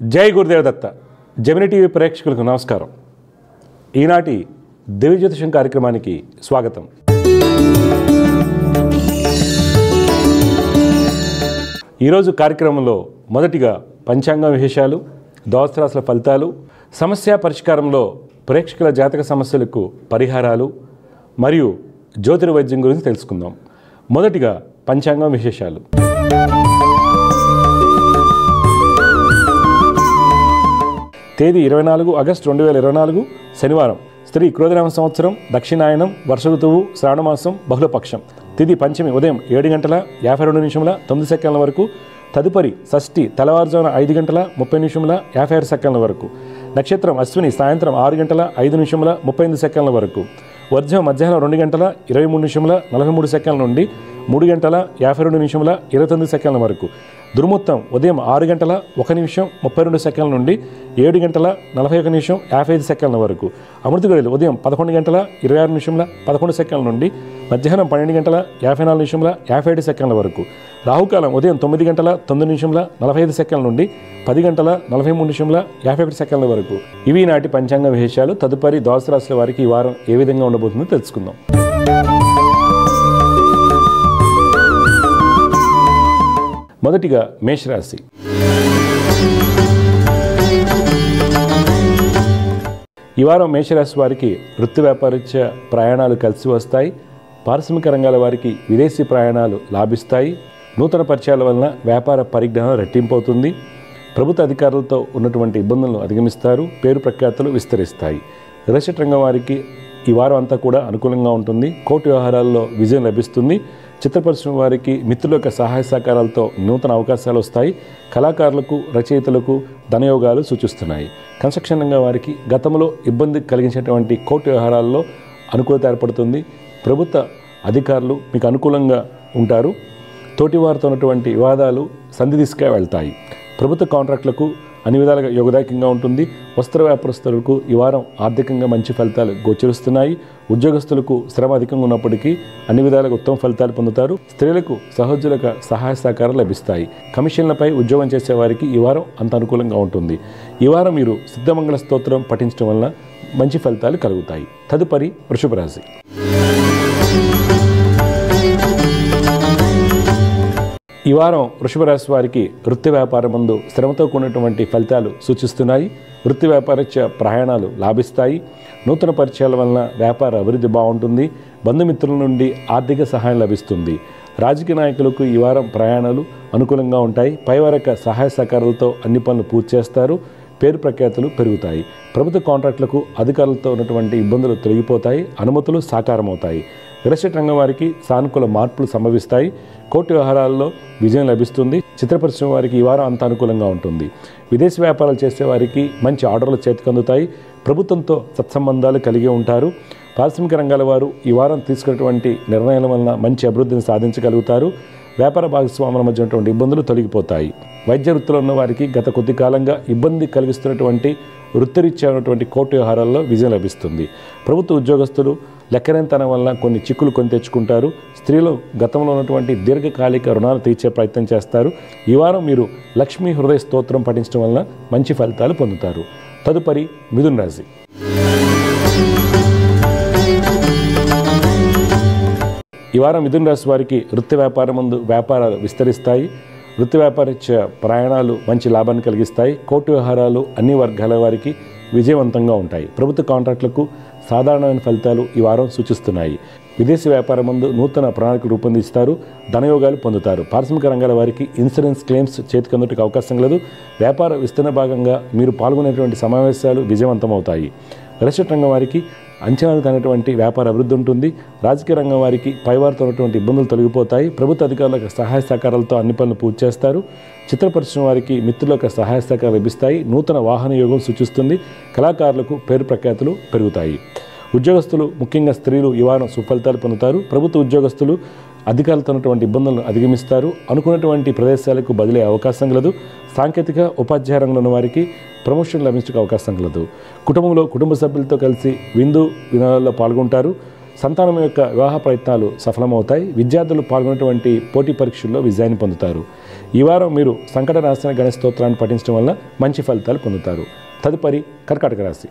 జై గురుదేవ దత్త Gemini TV ప్రేక్షకులకు నమస్కారం ఈనాటి దివ్య జ్యోతిషం కార్యక్రమానికి స్వాగతం ఈరోజు కార్యక్రమంలో మొదటిగా పంచాంగ విశేషాలు దోస్తరాసుల ఫలితాలు సమస్య పరిష్కారంలో ప్రేక్షకుల జాతక సమస్యలకు పరిహారాలు మరియు జ్యోతిర్వైద్యం గురించి తెలుసుకుందాం మొదటిగా పంచాంగం విశేషాలు తేదీ ఇరవై నాలుగు ఆగస్టు రెండు వేల ఇరవై నాలుగు శనివారం స్త్రీ క్రోధనామ సంవత్సరం దక్షిణాయనం వర్ష ఋతువు శ్రావణమాసం బహుళపక్షం తిది పంచమి ఉదయం ఏడు గంటల యాభై రెండు నిమిషముల తొమ్మిది సెకండ్ల వరకు తదుపరి షష్ఠి తెల్లవారుజామున ఐదు గంటల ముప్పై నిమిషముల యాభై ఆరు సెకండ్ల వరకు నక్షత్రం అశ్విని సాయంత్రం ఆరు గంటల ఐదు నిమిషముల ముప్పై ఎనిమిది సెకండ్ల వరకు వర్జం మధ్యాహ్నం రెండు గంటల ఇరవై మూడు నిమిషముల నలభై మూడు సెకండ్ల నుండి మూడు గంటల యాభై రెండు నిమిషముల ఇరవై తొమ్మిది సెకండ్ల వరకు దుర్ముహూర్తం ఉదయం ఆరు గంటల ఒక నిమిషం ముప్పై రెండు సెకండ్ల నుండి ఏడు గంటల నలభై ఒక నిమిషం యాభై ఐదు సెకండ్ల వరకు అమృత గడియలు ఉదయం పదకొండు గంటల ఇరవై ఆరు నిమిషముల పదకొండు సెకండ్ల నుండి మధ్యాహ్నం పన్నెండు గంటల యాభై నాలుగు నిమిషముల యాభై ఏడు సెకండ్ల వరకు రాహుకాలం ఉదయం తొమ్మిది గంటల తొమ్మిది నిమిషముల నలభై ఐదు సెకండ్ల నుండి పది గంటల నలభై మూడు నిమిషముల యాభై ఒకటి సెకండ్ల వరకు ఇవి నాటి పంచాంగ విశేషాలు తదుపరి ద్వాదశ రాశుల వారికి ఈ వారం ఏ విధంగా ఉండబోతుందో తెలుసుకుందాం మొదటిగా మేషరాశి ఈ వారం మేషరాశి వారికి వృత్తి వ్యాపారరీత్యా ప్రయాణాలు కలిసి వస్తాయి పారిశ్రామిక రంగాల వారికి విదేశీ ప్రయాణాలు లాభిస్తాయి నూతన పరిచయాల వలన వ్యాపార పరిజ్ఞానం రెట్టింపు అవుతుంది ప్రభుత్వ అధికారులతో ఉన్నటువంటి ఇబ్బందులను అధిగమిస్తారు పేరు ప్రఖ్యాతులు విస్తరిస్తాయి రియల్ ఎస్టేట్ రంగం వారికి ఈ వారం అంతా కూడా అనుకూలంగా ఉంటుంది కోర్టు వ్యవహారాల్లో విజయం లభిస్తుంది చిత్ర పరిశ్రమ వారికి మిత్రుల యొక్క సహాయ సహకారాలతో నూతన అవకాశాలు వస్తాయి కళాకారులకు రచయితలకు ధనయోగాలు సూచిస్తున్నాయి కన్స్ట్రక్షన్ రంగం వారికి గతంలో ఇబ్బంది కలిగించేటువంటి కోర్టు వ్యవహారాల్లో అనుకూలత ఏర్పడుతుంది ప్రభుత్వ అధికారులు మీకు అనుకూలంగా ఉంటారు తోటివారితో ఉన్నటువంటి వివాదాలు సంధి దిశగా వెళ్తాయి ప్రభుత్వ కాంట్రాక్టులకు అన్ని విధాలుగా యోగదాయకంగా ఉంటుంది వస్త్ర వ్యాపారస్తులకు ఈ వారం ఆర్థికంగా మంచి ఫలితాలు గోచరిస్తున్నాయి ఉద్యోగస్తులకు శ్రమ అధికంగా ఉన్నప్పటికీ అన్ని విధాలుగా ఉత్తమ ఫలితాలు పొందుతారు స్త్రీలకు సహోద్యులకు సహాయ సహకారాలు లభిస్తాయి కమిషన్లపై ఉద్యోగం చేసే వారికి ఈ వారం అంత అనుకూలంగా ఉంటుంది ఈ వారం మీరు సిద్ధమంగళ స్తోత్రం పఠించడం వలన మంచి ఫలితాలు కలుగుతాయి తదుపరి వృషభ రాశి ఈ వారం వృషభ రాశి వారికి వృత్తి వ్యాపారం ముందు శ్రమతో కూడినటువంటి ఫలితాలు సూచిస్తున్నాయి వృత్తి వ్యాపారత్య ప్రయాణాలు లాభిస్తాయి నూతన పరిచయాల వలన వ్యాపార అభివృద్ధి బాగుంటుంది బంధుమిత్రుల నుండి ఆర్థిక సహాయం లభిస్తుంది రాజకీయ నాయకులకు ఈ వారం ప్రయాణాలు అనుకూలంగా ఉంటాయి పైవారక సహాయ సహకారాలతో అన్ని పనులు పూర్తి చేస్తారు పేరు ప్రఖ్యాతులు పెరుగుతాయి ప్రభుత్వ కాంట్రాక్టులకు అధికారులతో ఉన్నటువంటి ఇబ్బందులు తొలగిపోతాయి అనుమతులు సాకారమవుతాయి రియల్ ఎస్టేట్ రంగం వారికి సానుకూల మార్పులు సంభవిస్తాయి కోర్టు వ్యవహారాల్లో విజయం లభిస్తుంది చిత్ర పరిశ్రమ వారికి ఈ వారం అంత అనుకూలంగా ఉంటుంది విదేశీ వ్యాపారాలు చేసే వారికి మంచి ఆర్డర్లు చేతికి అందుతాయి ప్రభుత్వంతో సత్సంబంధాలు కలిగి ఉంటారు పారిశ్రామిక రంగాల వారు ఈ వారం తీసుకున్నటువంటి నిర్ణయాల వలన మంచి అభివృద్ధిని సాధించగలుగుతారు వ్యాపార భాగస్వాముల మధ్య ఉన్నటువంటి ఇబ్బందులు తొలగిపోతాయి వైద్య వృత్తిలో ఉన్న వారికి గత కొద్ది కాలంగా ఇబ్బంది కలిగిస్తున్నటువంటి వృత్తిరీత్యా ఉన్నటువంటి కోర్టు వ్యవహారాల్లో విజయం లభిస్తుంది ప్రభుత్వ ఉద్యోగస్తులు లెక్కనంతనం వల్ల కొన్ని చిక్కులు కొని తెచ్చుకుంటారు స్త్రీలు గతంలో ఉన్నటువంటి దీర్ఘకాలిక రుణాలు తీర్చే ప్రయత్నం చేస్తారు ఈ వారం మీరు లక్ష్మీ హృదయ స్తోత్రం పఠించడం వలన మంచి ఫలితాలు పొందుతారు తదుపరి మిథున్ రాశి ఈ వారం మిథున రాశి వారికి వృత్తి వ్యాపారం ముందు వ్యాపారాలు విస్తరిస్తాయి వృత్తి వ్యాపారరీత్యా ప్రయాణాలు మంచి లాభాన్ని కలిగిస్తాయి కోర్టు వ్యవహారాలు అన్ని వర్గాల వారికి విజయవంతంగా ఉంటాయి ప్రభుత్వ కాంట్రాక్టులకు సాధారణమైన ఫలితాలు ఈ వారం సూచిస్తున్నాయి విదేశీ వ్యాపారం ముందు నూతన ప్రణాళికలు రూపొందిస్తారు ధనయోగాలు పొందుతారు పారిశ్రామిక రంగాల వారికి ఇన్సూరెన్స్ క్లెయిమ్స్ చేతికందుటకు అవకాశం లేదు వ్యాపార విస్తరణ భాగంగా మీరు పాల్గొనేటువంటి సమావేశాలు విజయవంతమవుతాయి రియల్ ఎస్టేట్ రంగం వారికి అంచనాలు కానటువంటి వ్యాపార అభివృద్ధి ఉంటుంది రాజకీయ రంగం వారికి పైవారితో ఉన్నటువంటి ఇబ్బందులు తొలగిపోతాయి ప్రభుత్వ అధికారులకు సహాయ సహకారాలతో అన్ని పనులు పూర్తి చేస్తారు చిత్ర పరిశ్రమ వారికి మిత్రులకు సహాయ సహకారాలు లభిస్తాయి నూతన వాహన యోగం సూచిస్తుంది కళాకారులకు పేరు ప్రఖ్యాతులు పెరుగుతాయి ఉద్యోగస్తులు ముఖ్యంగా స్త్రీలు ఈ వారం సుఫలితాలు పొందుతారు ప్రభుత్వ ఉద్యోగస్తులు అధికారులతో ఉన్నటువంటి ఇబ్బందులను అధిగమిస్తారు అనుకున్నటువంటి ప్రదేశాలకు బదిలీ అవకాశం కలదు సాంకేతిక ఉపాధ్యాయ రంగంలో ఉన్న వారికి ప్రమోషన్ లభించడానికి అవకాశం కలదు కుటుంబంలో కుటుంబ సభ్యులతో కలిసి విందు వినోదాల్లో పాల్గొంటారు సంతానం యొక్క వివాహ ప్రయత్నాలు సఫలమవుతాయి విద్యార్థులు పాల్గొన్నటువంటి పోటీ పరీక్షల్లో విజయాన్ని పొందుతారు ఈ వారం మీరు సంకట నాశన గణేశ స్తోత్రాన్ని పఠించడం వల్ల మంచి ఫలితాలు పొందుతారు తదుపరి కర్కాటక రాశి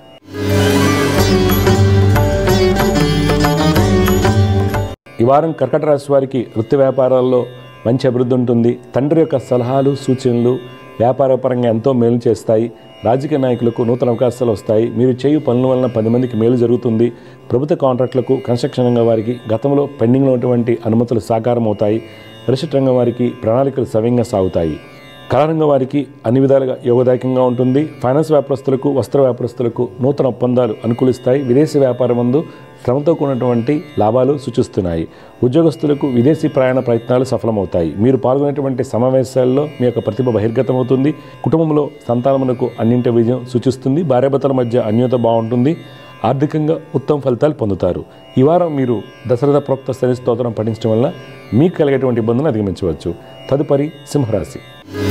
ఈ వారం కర్కట రాశి వారికి వృత్తి వ్యాపారాల్లో మంచి అభివృద్ధి ఉంటుంది తండ్రి యొక్క సలహాలు సూచనలు వ్యాపారపరంగా ఎంతో మేలు చేస్తాయి రాజకీయ నాయకులకు నూతన అవకాశాలు వస్తాయి మీరు చేయు పనుల వలన పది మందికి మేలు జరుగుతుంది ప్రభుత్వ కాంట్రాక్టులకు కన్స్ట్రక్షన్ రంగం వారికి గతంలో పెండింగ్లో ఉన్నటువంటి అనుమతులు సాకారం అవుతాయి రిషట్ రంగం వారికి ప్రణాళికలు సవ్యంగా సాగుతాయి కళారంగం వారికి అన్ని విధాలుగా యోగదాయకంగా ఉంటుంది ఫైనాన్స్ వ్యాపారస్తులకు వస్త్ర వ్యాపారస్తులకు నూతన ఒప్పందాలు అనుకూలిస్తాయి విదేశీ వ్యాపారం ముందు శ్రమతో కూడినటువంటి లాభాలు సూచిస్తున్నాయి ఉద్యోగస్తులకు విదేశీ ప్రయాణ ప్రయత్నాలు సఫలమవుతాయి మీరు పాల్గొనేటువంటి సమావేశాల్లో మీ యొక్క ప్రతిభ బహిర్గతమవుతుంది కుటుంబంలో సంతానమునకు అన్నింటి విజయం సూచిస్తుంది భార్యాభర్తల మధ్య అన్యోత బాగుంటుంది ఆర్థికంగా ఉత్తమ ఫలితాలు పొందుతారు ఈ వారం మీరు దశరథ ప్రోక్త శని స్తోత్రం పఠించడం వల్ల మీకు కలిగేటువంటి ఇబ్బందులను అధిగమించవచ్చు తదుపరి సింహరాశి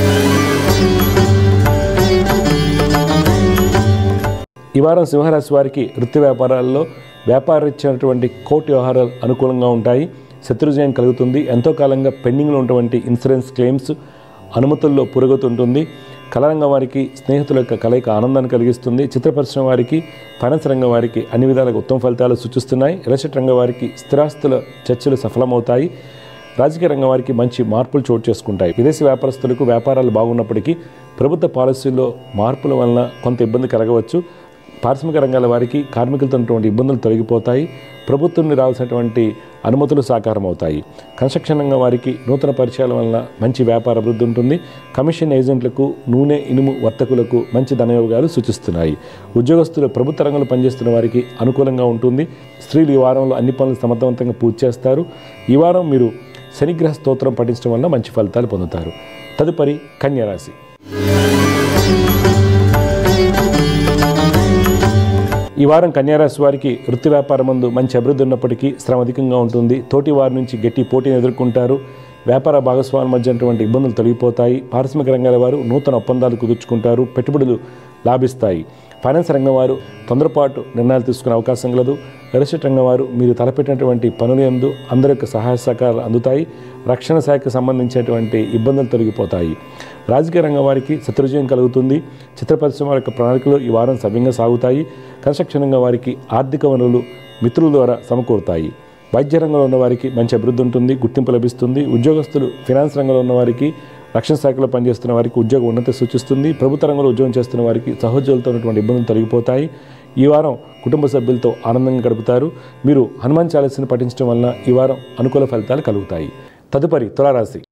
ఈ వారం సింహరాశి వారికి వృత్తి వ్యాపారాల్లో వ్యాపారరీత్యైనటువంటి కోర్టు వ్యవహారాలు అనుకూలంగా ఉంటాయి శత్రుజయం కలుగుతుంది ఎంతో కాలంగా పెండింగ్లో ఉన్నటువంటి ఇన్సూరెన్స్ క్లెయిమ్స్ అనుమతుల్లో పురోగతి ఉంటుంది కళారంగం వారికి స్నేహితుల యొక్క కలయిక ఆనందాన్ని కలిగిస్తుంది చిత్ర పరిశ్రమ వారికి ఫైనాన్స్ రంగం వారికి అన్ని విధాలుగా ఉత్తమ ఫలితాలు సూచిస్తున్నాయి రిలెస్టేట్ రంగం వారికి స్థిరాస్తుల చర్చలు సఫలమవుతాయి రాజకీయ రంగం వారికి మంచి మార్పులు చోటు చేసుకుంటాయి విదేశీ వ్యాపారస్తులకు వ్యాపారాలు బాగున్నప్పటికీ ప్రభుత్వ పాలసీల్లో మార్పుల వలన కొంత ఇబ్బంది కలగవచ్చు పారిశ్రామిక రంగాల వారికి కార్మికులతో ఉన్నటువంటి ఇబ్బందులు తొలగిపోతాయి ప్రభుత్వం నుండి రావాల్సినటువంటి అనుమతులు సాకారం అవుతాయి కన్స్ట్రక్షన్ రంగం వారికి నూతన పరిచయాల వలన మంచి వ్యాపార అభివృద్ధి ఉంటుంది కమిషన్ ఏజెంట్లకు నూనె ఇనుము వర్తకులకు మంచి ధనయోగాలు సూచిస్తున్నాయి ఉద్యోగస్తులు ప్రభుత్వ రంగంలో పనిచేస్తున్న వారికి అనుకూలంగా ఉంటుంది స్త్రీలు ఈ వారంలో అన్ని పనులు సమర్థవంతంగా పూర్తి చేస్తారు ఈ వారం మీరు శనిగ్రహ స్తోత్రం పఠించడం వల్ల మంచి ఫలితాలు పొందుతారు తదుపరి కన్యరాశి ఈ వారం కన్యారాశి వారికి వృత్తి వ్యాపారం మందు మంచి అభివృద్ధి ఉన్నప్పటికీ శ్రమ అధికంగా ఉంటుంది తోటి వారి నుంచి గట్టి పోటీని ఎదుర్కొంటారు వ్యాపార భాగస్వాముల మధ్య ఉన్నటువంటి ఇబ్బందులు తొలగిపోతాయి పారిశ్రామిక రంగాల వారు నూతన ఒప్పందాలు కుదుర్చుకుంటారు పెట్టుబడులు లాభిస్తాయి ఫైనాన్స్ రంగం వారు తొందరపాటు నిర్ణయాలు తీసుకునే అవకాశం కలదు రియల్ రంగం వారు మీరు తలపెట్టినటువంటి పనుల యందు అందరి యొక్క సహాయ సహకారాలు అందుతాయి రక్షణ శాఖకు సంబంధించినటువంటి ఇబ్బందులు తొలగిపోతాయి రాజకీయ రంగం వారికి శత్రుజయం కలుగుతుంది చిత్ర పరిశ్రమ వారి యొక్క ప్రణాళికలు ఈ వారం సవ్యంగా సాగుతాయి కన్స్ట్రక్షన్ రంగం వారికి ఆర్థిక వనరులు మిత్రుల ద్వారా సమకూరుతాయి వైద్య రంగంలో ఉన్న వారికి మంచి అభివృద్ధి ఉంటుంది గుర్తింపు లభిస్తుంది ఉద్యోగస్తులు ఫినాన్స్ రంగంలో ఉన్న వారికి రక్షణ శాఖలో పనిచేస్తున్న వారికి ఉద్యోగ ఉన్నతి సూచిస్తుంది ప్రభుత్వ రంగంలో ఉద్యోగం చేస్తున్న వారికి సహోద్యోగులతో ఉన్నటువంటి ఇబ్బందులు తొలగిపోతాయి ఈ వారం కుటుంబ సభ్యులతో ఆనందంగా గడుపుతారు మీరు హనుమాన్ చాలీస్ని పఠించడం వలన ఈ వారం అనుకూల ఫలితాలు కలుగుతాయి తదుపరి తులారాశి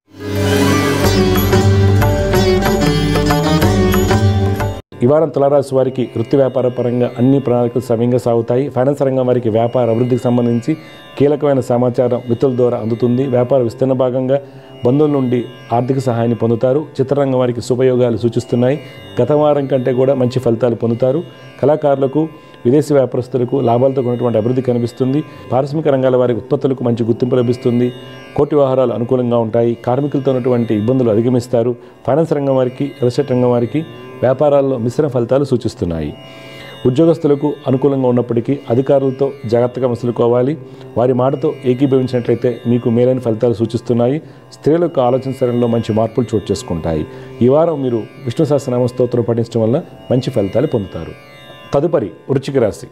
ఈ వారం తులారాశి వారికి వృత్తి వ్యాపార పరంగా అన్ని ప్రణాళికలు సవ్యంగా సాగుతాయి ఫైనాన్స్ రంగం వారికి వ్యాపార అభివృద్ధికి సంబంధించి కీలకమైన సమాచారం మిత్రుల ద్వారా అందుతుంది వ్యాపార విస్తరణ భాగంగా బంధువుల నుండి ఆర్థిక సహాయాన్ని పొందుతారు చిత్రరంగం వారికి శుభయోగాలు సూచిస్తున్నాయి గత వారం కంటే కూడా మంచి ఫలితాలు పొందుతారు కళాకారులకు విదేశీ వ్యాపారస్తులకు లాభాలతో ఉన్నటువంటి అభివృద్ధి కనిపిస్తుంది పారిశ్రామిక రంగాల వారి ఉత్పత్తులకు మంచి గుర్తింపు లభిస్తుంది కోటి వ్యవహారాలు అనుకూలంగా ఉంటాయి కార్మికులతో ఉన్నటువంటి ఇబ్బందులు అధిగమిస్తారు ఫైనాన్స్ రంగం వారికి రిసెట్ రంగం వారికి వ్యాపారాల్లో మిశ్రమ ఫలితాలు సూచిస్తున్నాయి ఉద్యోగస్తులకు అనుకూలంగా ఉన్నప్పటికీ అధికారులతో జాగ్రత్తగా మసులుకోవాలి వారి మాటతో ఏకీభవించినట్లయితే మీకు మేలైన ఫలితాలు సూచిస్తున్నాయి స్త్రీల యొక్క ఆలోచన సరణలో మంచి మార్పులు చోటు చేసుకుంటాయి ఈ వారం మీరు విష్ణు సహస్రనామ స్తోత్రం పఠించడం వల్ల మంచి ఫలితాలు పొందుతారు తదుపరి వృచ్చిక రాశి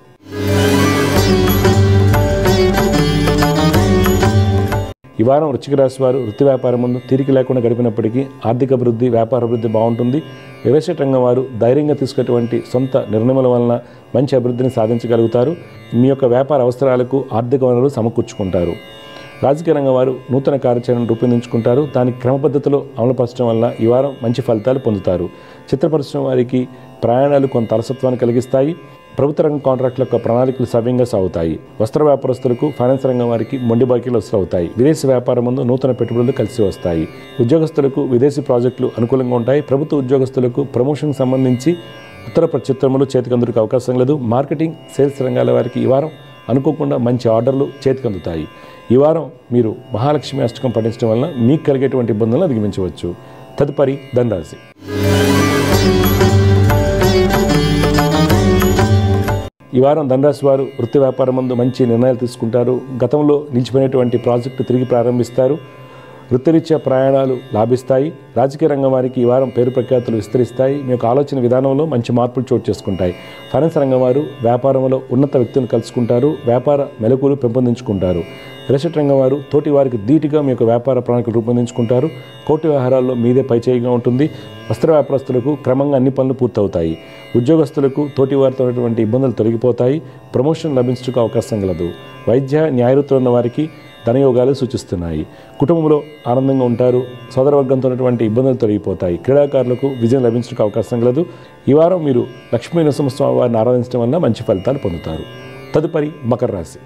ఈ వారం వృచ్చిక రాశి వారు వృత్తి వ్యాపారం ముందు తీరిక లేకుండా గడిపినప్పటికీ ఆర్థిక అభివృద్ధి వ్యాపార అభివృద్ధి బాగుంటుంది రియల్ ఎస్టేట్ రంగం వారు ధైర్యంగా తీసుకున్నటువంటి సొంత నిర్ణయముల వలన మంచి అభివృద్ధిని సాధించగలుగుతారు మీ యొక్క వ్యాపార అవసరాలకు ఆర్థిక వనరులు సమకూర్చుకుంటారు రాజకీయ రంగం వారు నూతన కార్యాచరణను రూపొందించుకుంటారు దాని క్రమ పద్ధతిలో అమలుపరచడం వల్ల ఈ వారం మంచి ఫలితాలు పొందుతారు చిత్ర పరిశ్రమ వారికి ప్రయాణాలు కొంత అలసత్వాన్ని కలిగిస్తాయి ప్రభుత్వ రంగ కాంట్రాక్టుల యొక్క ప్రణాళికలు సవ్యంగా సాగుతాయి వస్త్ర వ్యాపారస్తులకు ఫైనాన్స్ రంగం వారికి మొండి బాకీలు వస్తాయి విదేశీ వ్యాపారం ముందు నూతన పెట్టుబడులు కలిసి వస్తాయి ఉద్యోగస్తులకు విదేశీ ప్రాజెక్టులు అనుకూలంగా ఉంటాయి ప్రభుత్వ ఉద్యోగస్తులకు ప్రమోషన్ సంబంధించి ఉత్తర ప్రత్యుత్తరములు చేతికి అందుకు అవకాశం లేదు మార్కెటింగ్ సేల్స్ రంగాల వారికి ఈ వారం అనుకోకుండా మంచి ఆర్డర్లు చేతికి అందుతాయి ఈ వారం మీరు మహాలక్ష్మి అష్టకం పఠించడం వలన మీకు కలిగేటువంటి ఇబ్బందులను అధిగమించవచ్చు తదుపరి ధనరాశి ఈ వారం ధనరాశి వారు వృత్తి వ్యాపారం ముందు మంచి నిర్ణయాలు తీసుకుంటారు గతంలో నిలిచిపోయినటువంటి ప్రాజెక్టు తిరిగి ప్రారంభిస్తారు వృత్తిరీత్యా ప్రయాణాలు లాభిస్తాయి రాజకీయ రంగం వారికి ఈ వారం పేరు ప్రఖ్యాతులు విస్తరిస్తాయి మీ యొక్క ఆలోచన విధానంలో మంచి మార్పులు చోటు చేసుకుంటాయి ఫైనాన్స్ రంగం వారు వ్యాపారంలో ఉన్నత వ్యక్తులను కలుసుకుంటారు వ్యాపార మెలకులు పెంపొందించుకుంటారు రియల్ ఎస్టేట్ రంగం వారు తోటి వారికి ధీటుగా మీ యొక్క వ్యాపార ప్రణాళికలు రూపొందించుకుంటారు కోటి వ్యవహారాల్లో మీదే పైచేయిగా ఉంటుంది వస్త్ర వ్యాపారస్తులకు క్రమంగా అన్ని పనులు పూర్తవుతాయి ఉద్యోగస్తులకు తోటి వారితో ఉన్నటువంటి ఇబ్బందులు తొలగిపోతాయి ప్రమోషన్ లభించడానికి అవకాశం కలదు వైద్య న్యాయవృత్తులు ఉన్న వారికి ధనయోగాలు సూచిస్తున్నాయి కుటుంబంలో ఆనందంగా ఉంటారు సోదరవర్గంతో ఉన్నటువంటి ఇబ్బందులు తొలగిపోతాయి క్రీడాకారులకు విజయం లభించడానికి అవకాశం కలదు ఈ వారం మీరు లక్ష్మీ నరసింహస్వామి వారిని ఆరాధించడం వల్ల మంచి ఫలితాలు పొందుతారు తదుపరి మకర రాశి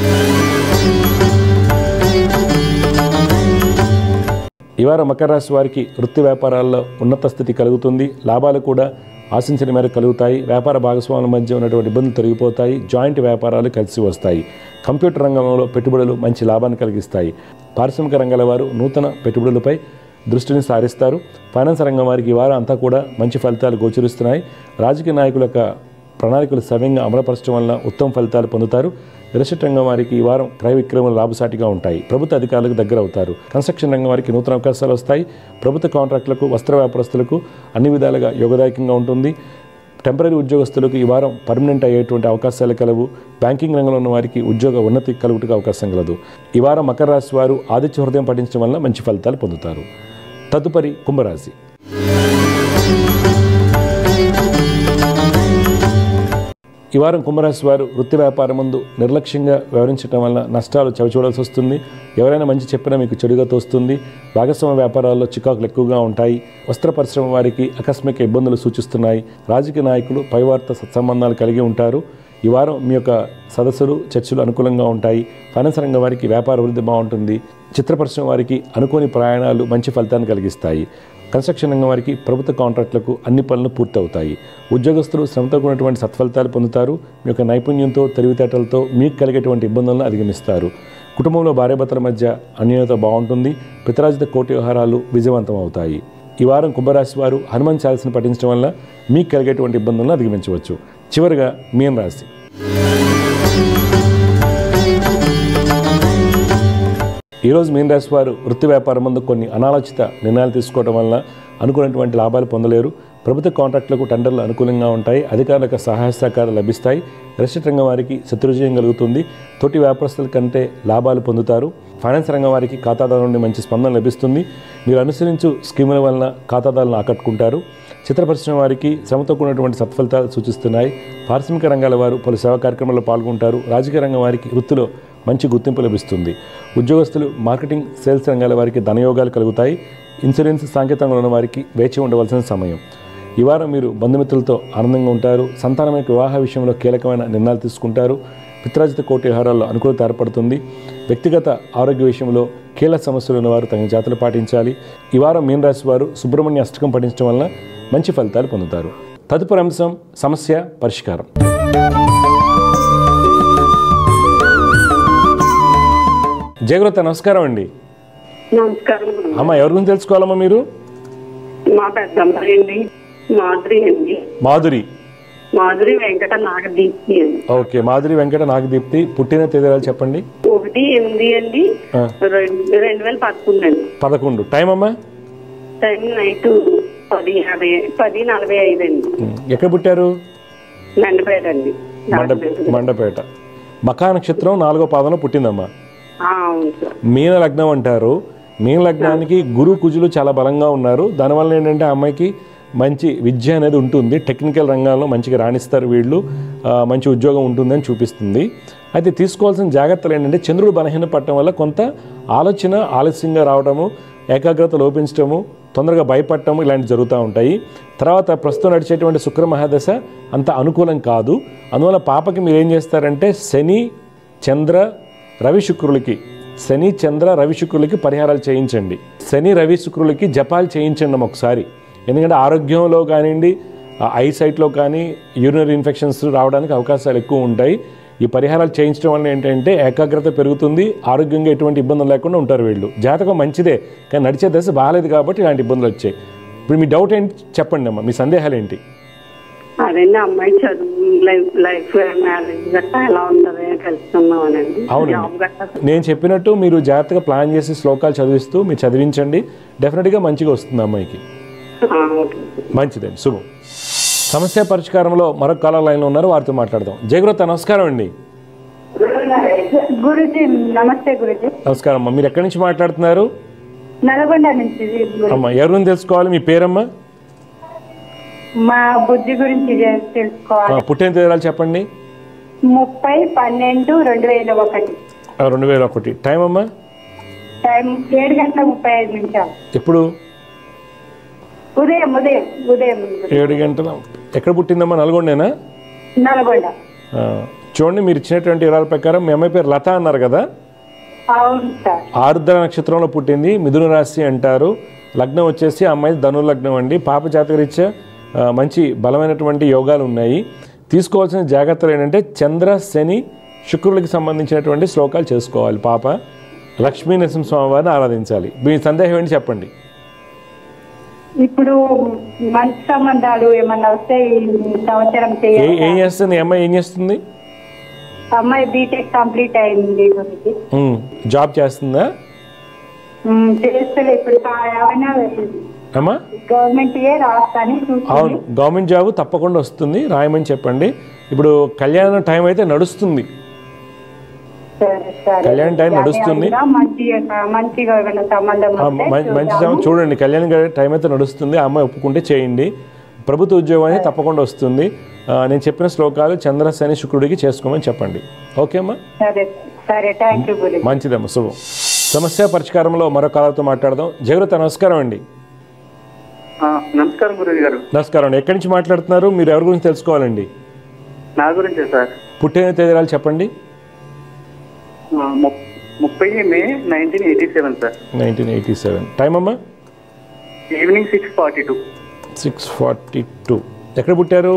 ఈ వారం మకర రాశి వారికి వృత్తి వ్యాపారాల్లో ఉన్నత స్థితి కలుగుతుంది లాభాలు కూడా ఆశించిన మేరకు కలుగుతాయి వ్యాపార భాగస్వాముల మధ్య ఉన్నటువంటి ఇబ్బందులు తొలగిపోతాయి జాయింట్ వ్యాపారాలు కలిసి వస్తాయి కంప్యూటర్ రంగంలో పెట్టుబడులు మంచి లాభాన్ని కలిగిస్తాయి పారిశ్రామిక రంగాల వారు నూతన పెట్టుబడులపై దృష్టిని సారిస్తారు ఫైనాన్స్ రంగం వారికి ఈ వారం అంతా కూడా మంచి ఫలితాలు గోచరిస్తున్నాయి రాజకీయ నాయకుల యొక్క ప్రణాళికలు సవ్యంగా అమలుపరచడం వల్ల ఉత్తమ ఫలితాలు పొందుతారు రియల్ రంగం వారికి ఈ వారం క్రయ విక్రయాలు లాభసాటిగా ఉంటాయి ప్రభుత్వ అధికారులకు దగ్గర అవుతారు కన్స్ట్రక్షన్ రంగం వారికి నూతన అవకాశాలు వస్తాయి ప్రభుత్వ కాంట్రాక్టులకు వస్త్ర వ్యాపారస్తులకు అన్ని విధాలుగా యోగదాయకంగా ఉంటుంది టెంపరీ ఉద్యోగస్తులకు ఈ వారం పర్మనెంట్ అయ్యేటువంటి అవకాశాలు కలవు బ్యాంకింగ్ రంగంలో ఉన్న వారికి ఉద్యోగ ఉన్నతి కలుగుటకు అవకాశం కలదు ఈ వారం మకర రాశి వారు ఆదిత్య హృదయం పఠించడం వల్ల మంచి ఫలితాలు పొందుతారు తదుపరి కుంభరాశి ఈ వారం కుంభరాశి వారు వృత్తి వ్యాపారం ముందు నిర్లక్ష్యంగా వ్యవహరించడం వల్ల నష్టాలు చవిచూడాల్సి వస్తుంది ఎవరైనా మంచి చెప్పినా మీకు చెడుగా తోస్తుంది భాగస్వామ్య వ్యాపారాల్లో చికాకులు ఎక్కువగా ఉంటాయి వస్త్ర పరిశ్రమ వారికి ఆకస్మిక ఇబ్బందులు సూచిస్తున్నాయి రాజకీయ నాయకులు పైవార్త సత్సంబంధాలు కలిగి ఉంటారు ఈ వారం మీ యొక్క సదస్సులు చర్చలు అనుకూలంగా ఉంటాయి ఫైనాన్స్ రంగం వారికి వ్యాపార అభివృద్ధి బాగుంటుంది చిత్ర పరిశ్రమ వారికి అనుకోని ప్రయాణాలు మంచి ఫలితాన్ని కలిగిస్తాయి కన్స్ట్రక్షన్ రంగం వారికి ప్రభుత్వ కాంట్రాక్టులకు అన్ని పనులు పూర్తవుతాయి ఉద్యోగస్తులు శ్రమతో కూడినటువంటి సత్ఫలితాలు పొందుతారు మీ యొక్క నైపుణ్యంతో తెలివితేటలతో మీకు కలిగేటువంటి ఇబ్బందులను అధిగమిస్తారు కుటుంబంలో భార్యాభర్తల మధ్య అన్యోన్యత బాగుంటుంది పితరాజిత కోటి వ్యవహారాలు విజయవంతం అవుతాయి ఈ వారం కుంభరాశి వారు హనుమాన్ చాలీసను పఠించడం వల్ల మీకు కలిగేటువంటి ఇబ్బందులను అధిగమించవచ్చు చివరిగా మీన రాశి ఈరోజు మీన రాశి వారు వృత్తి వ్యాపారం ముందు కొన్ని అనాలోచిత నిర్ణయాలు తీసుకోవడం వలన అనుకున్నటువంటి లాభాలు పొందలేరు ప్రభుత్వ కాంట్రాక్టులకు టెండర్లు అనుకూలంగా ఉంటాయి అధికారులకు సహాయ సహకారాలు లభిస్తాయి రెస్టేట్ రంగం వారికి శత్రుజయం కలుగుతుంది తోటి వ్యాపారస్తుల కంటే లాభాలు పొందుతారు ఫైనాన్స్ రంగం వారికి ఖాతాదారు నుండి మంచి స్పందన లభిస్తుంది మీరు అనుసరించు స్కీముల వలన ఖాతాదారులను ఆకట్టుకుంటారు చిత్ర పరిశ్రమ వారికి శ్రమతో కూడినటువంటి సత్ఫలితాలు సూచిస్తున్నాయి పారిశ్రామిక రంగాల వారు పలు సేవా కార్యక్రమాల్లో పాల్గొంటారు రాజకీయ రంగం వారికి వృత్తిలో మంచి గుర్తింపు లభిస్తుంది ఉద్యోగస్తులు మార్కెటింగ్ సేల్స్ రంగాల వారికి ధనయోగాలు కలుగుతాయి ఇన్సూరెన్స్ సాంకేతికంగా ఉన్న వారికి వేచి ఉండవలసిన సమయం ఈ వారం మీరు బంధుమిత్రులతో ఆనందంగా ఉంటారు సంతానం యొక్క వివాహ విషయంలో కీలకమైన నిర్ణయాలు తీసుకుంటారు పిత్రాజిత కోటి వ్యవహారాల్లో అనుకూలత ఏర్పడుతుంది వ్యక్తిగత ఆరోగ్య విషయంలో కీలక సమస్యలు ఉన్నవారు తగిన జాతులు పాటించాలి ఈ వారం మీన రాశి వారు సుబ్రహ్మణ్య అష్టకం పఠించడం వలన మంచి ఫలితాలు పొందుతారు తదుపరి అంశం సమస్య పరిష్కారం జయగ్రత నమస్కారం అండి నమస్కారం గురువు. అమ్మ ఎవరి గురించి తెలుసుకోవాలమ్మా మీరు మా పెద్దమ్మ అండి మాధురి అండి మాధురి మాధురి వెంకట నాగదీప్తి అండి ఓకే మాధురి వెంకట నాగదీప్తి పుట్టిన తేదీలు చెప్పండి ఒకటి ఎనిమిది అండి ఆ. రెండు రెండు వేల పదకొండు అండి పదకొండు టైం అమ్మా టైం నైట్ పది యాభై పది నలభై ఐదు అండి ఉమ్, ఎక్కడ పుట్టారు నండిపేట అండి మండ మండపేట మఖా నక్షత్రం నాలుగో పాదంలో పుట్టిందమ్మా ఆ, అవును సార్ మీన లగ్నం అంటారు మీన లగ్నానికి గురు కుజులు చాలా బలంగా ఉన్నారు దానివల్ల ఏంటంటే ఆ అమ్మాయికి మంచి విద్య అనేది ఉంటుంది టెక్నికల్ రంగాల్లో మంచిగా రాణిస్తారు వీళ్ళు ఆ, మంచి ఉద్యోగం ఉంటుందని చూపిస్తుంది అయితే తీసుకోవాల్సిన జాగ్రత్తలు ఏంటంటే చంద్రుడు బలహీన పడటం వల్ల కొంత ఆలోచన ఆలస్యంగా రావడము ఏకాగ్రత లోపించడము తొందరగా భయపడటము ఇలాంటివి జరుగుతూ ఉంటాయి తర్వాత ప్రస్తుతం నడిచేటువంటి శుక్ర మహాదశ అంత అనుకూలం కాదు అందువల్ల పాపకి మీరు ఏం చేస్తారంటే శని చంద్ర రవి శుక్రులకి శని చంద్ర రవి శుక్రులకి పరిహారాలు చేయించండి శని రవి శుక్రులకి జపాలు చేయించండి అమ్మ ఒకసారి ఎందుకంటే ఆరోగ్యంలో కానివ్వండి ఐసైట్లో కానీ యూరినరీ ఇన్ఫెక్షన్స్ రావడానికి అవకాశాలు ఎక్కువ ఉంటాయి ఈ పరిహారాలు చేయించడం వల్ల ఏంటంటే ఏకాగ్రత పెరుగుతుంది ఆరోగ్యంగా ఎటువంటి ఇబ్బందులు లేకుండా ఉంటారు వీళ్ళు జాతకం మంచిదే కానీ నడిచే దశ బాగాలేదు కాబట్టి ఇలాంటి ఇబ్బందులు వచ్చాయి ఇప్పుడు మీ డౌట్ ఏంటి చెప్పండి అమ్మా మీ సందేహాలు ఏంటి అదండి అమ్మాయి చదువు లైఫ్ లైఫ్ మ్యారేజ్ గట్టా ఎలా ఉంటది తెలుసుకున్నామనండి అవునండి. జాబ్ గట్టా నేను చెప్పినట్టు మీరు జాగ్రత్తగా ప్లాన్ చేసి శ్లోకాలు చదివిస్తూ మీరు చదివించండి డెఫినెట్గా మంచిగా వస్తుంది అమ్మాయికి ఆ, ఓకే మంచిదండి శుభం సమస్య పరిష్కారంలో మరొక కాలర్ లైన్లో ఉన్నారు వారితో మాట్లాడదాం జయగ్రత నమస్కారం అండి గురుజీ నమస్తే గురుజీ నమస్కారం అమ్మా మీరు ఎక్కడి నుంచి మాట్లాడుతున్నారు నల్గొండ నుంచి గురు- అమ్మా ఎవరిని తెలుసుకోవాలి మీ పేరమ్మా మా బుద్ధి గురించి చే- ఆ, తెలుసుకోవాలి పుట్టిన తేదీలు చెప్పండి ముప్పై పన్నెండు రెండు వేల ఒకటి ఆ, రెండు వేల ఒకటి టైం అమ్మా టైం ఏడు గంటల ముప్పై ఐదు నిమిషాలు ఎప్పుడు ఉదయం ఉదయం ఉదయం ఏడు గంటల ఎక్కడ పుట్టిందమ్మా నల్గొండేనా నల్గొండ ఆ, చూడండి మీరు ఇచ్చినటువంటి వివరాల ప్రకారం మీ అమ్మాయి పేరు లత అన్నారు కదా అవును సార్ ఆరుద్ర నక్షత్రంలో పుట్టింది మిథున రాశి అంటారు లగ్నం వచ్చేసి ఆ అమ్మాయి ధను లగ్నం అండి పాప జాతకరీత్యా ఆ, మంచి బలమైనటువంటి యోగాలు ఉన్నాయి తీసుకోవాల్సిన జాగ్రత్తలు ఏంటంటే చంద్ర శని శుక్రులకి సంబంధించినటువంటి శ్లోకాలు చేసుకోవాలి పాప లక్ష్మీ నరసింహస్వామి వారిని ఆరాధించాలి మీ సందేహం ఏంటి చెప్పండి ఇప్పుడు మంచి సంబంధాలు ఏమన్నా వస్తే ఈ సంవత్సరం ఏ చేయాలి ఏం చేస్తుంది ఈ అమ్మాయి ఏం చేస్తుంది అమ్మాయి బీటెక్ కంప్లీట్ అయింది గురించి ఉమ్, జాబ్ చేస్తుందా చేస్తలే ఇప్పుడు కా- ఏమైనా అమ్మా గవర్నమెంట్ ఏ రాస్తాని చూస్తుంది అవును గవర్నమెంట్ జాబ్ తప్పకుండా వస్తుంది రాయమని చెప్పండి ఇప్పుడు కళ్యాణ టైం అయితే నడుస్తుంది సరే, సరే. కళ్యాణ్ టైం నడుస్తుంది. అది కూడా మంచిగా మంచిగా ఏమైనా సంబంధం ఆ, వస్తే మం- మంచి చూద్దాము. సమయం చూడండి కళ్యాణ్ గారి టైం అయితే నడుస్తుంది ఆ అమ్మాయి ఒప్పుకుంటే చేయండి ప్రభుత్వ ఉద్యోగం అనేది తప్పకుండా వస్తుంది ఆ, నేను చెప్పిన శ్లోకాలు చంద్ర శని శుక్రుడికి చేసుకోమని చెప్పండి ఓకే అమ్మా సరే సరే థ్యాంక్ యూ గురు మంచిదమ్మా శుభం సమస్య పరిష్కారంలో మరో కాలతో మాట్లాడదాం జగృత నమస్కారం అండి ఆ, నమస్కారం గురువు గారు నమస్కారం అండి ఎక్కడి నుంచి మాట్లాడుతున్నారు మీరు ఎవరి గురించి తెలుసుకోవాలండి నా గురించే సార్ పుట్టిన తేదీరాలు చెప్పండి ఆ, ముప్- ముప్పై May nineteen eighty seven sir nineteen eighty seven time అమ్మా evening six forty two six forty two ఎక్కడ పుట్టారు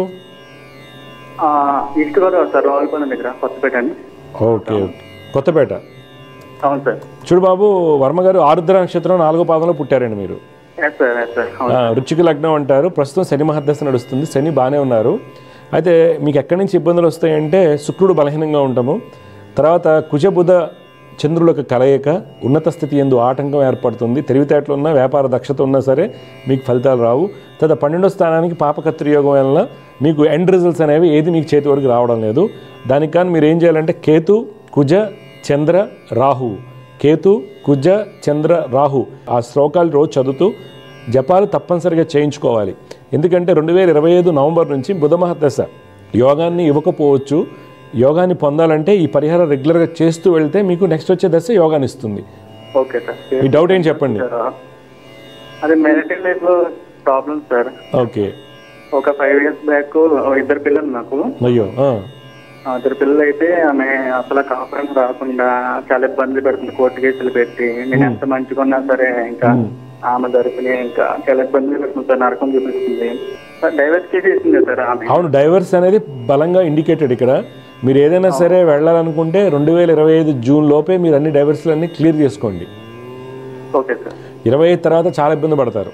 ఈస్ట్ గోదావరి సార్ రావులపాలెం దగ్గర కొత్తపేట అని ఓకే ఓకే కొత్తపేట అవును సార్ చూడు బాబు వర్మ గారు ఆరుద్ర నక్షత్రం నాలుగో పాదంలో పుట్టారండి మీరు ఎస్ సార్ ఎస్ సార్ అవును ఆ, రుచికి లగ్నం అంటారు ప్రస్తుతం శని మహర్దశ నడుస్తుంది శని బాగానే ఉన్నారు అయితే మీకు ఎక్కడి నుంచి ఇబ్బందులు వస్తాయంటే శుక్రుడు బలహీనంగా ఉంటాము తర్వాత కుజబుధ చంద్రులకు కలయిక ఉన్నత స్థితి ఎందు ఆటంకం ఏర్పడుతుంది తెలివితేటలు ఉన్నా వ్యాపార దక్షత ఉన్నా సరే మీకు ఫలితాలు రావు తర్వాత పన్నెండో స్థానానికి పాపకత్రి యోగం వలన మీకు ఎండ్ రిజల్ట్స్ అనేవి ఏది మీకు చేతి వరకు రావడం లేదు దానికి కానీ మీరు ఏం చేయాలంటే కేతు కుజ చంద్ర రాహు కేతు కుజ చంద్ర రాహు ఆ శ్లోకాలు రోజు చదువుతూ జపాలు తప్పనిసరిగా చేయించుకోవాలి ఎందుకంటే రెండు వేల ఇరవై ఐదు నవంబర్ నుంచి బుధ మహర్దశ యోగాన్ని ఇవ్వకపోవచ్చు యోగాన్ని పొందాలంటే ఈ పరిహారం రెగ్యులర్గా చేస్తూ వెళ్తే మీకు నెక్స్ట్ వచ్చే దశ యోగాన్ని ఇస్తుంది ఓకే సార్ మీ డౌట్ ఏం చెప్పండి సార్, అదే మ్యారిటల్ లైఫ్ లో ప్రాబ్లం సార్ ఓకే ఒక ఫైవ్ ఇయర్స్ బ్యాక్ ఇద్దరు పిల్లలు నాకు అయ్యో ఆ, ఆ ఇద్దరు పిల్లలు అయితే ఆమె అసలు కాపురం రాకుండా చాలా ఇబ్బంది పెడుతుంది కోర్టు కేసులు పెట్టి నేను ఎంత మంచిగా ఉన్నా సరే ఇంకా ఆమె దొరికి ఇంకా చాలా ఇబ్బంది పెడుతుంది సార్ నరకం చూపిస్తుంది సార్ డైవర్స్ చేసేసింది సార్ ఆమె అవును డైవర్స్ అనేది బలంగా ఇండికేటెడ్ ఇక్కడ మీరు ఏదైనా సరే వెళ్ళాలనుకుంటే రెండు వేల ఇరవై ఐదు జూన్ లోపే మీరు అన్ని డైవర్స్లు అన్ని క్లియర్ చేసుకోండి ఓకే సార్ ఇరవై ఐదు తర్వాత చాలా ఇబ్బంది పడతారు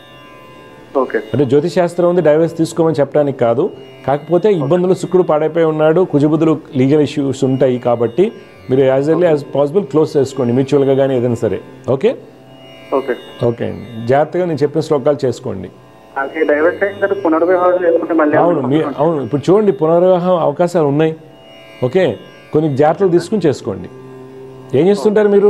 ఓకే అంటే జ్యోతిష్ శాస్త్రం ఉంది డైవర్స్ తీసుకోమని చెప్పడానికి కాదు కాకపోతే ఇబ్బందులు శుక్రుడు పాడైపోయి ఉన్నాడు కుజబుద్ధులు లీగల్ ఇష్యూస్ ఉంటాయి కాబట్టి మీరు as early as possible close చేసుకోండి మ్యూచువల్గా కానీ ఏదైనా సరే ఓకే ఓకే ఓకే అండి జాగ్రత్తగా నేను చెప్పిన శ్లోకాలు చేసుకోండి అది డైవర్స్ అయిన తర్వాత పునర్వివాహం చేసుకుంటే మళ్ళీ అవును మీ అవును ఇప్పుడు చూడండి పునర్వివాహం అవకాశాలు ఉన్నాయి ఓకే కొన్ని జాగ్రత్తలు తీసుకుని చేసుకోండి ఏం చేస్తుంటారు మీరు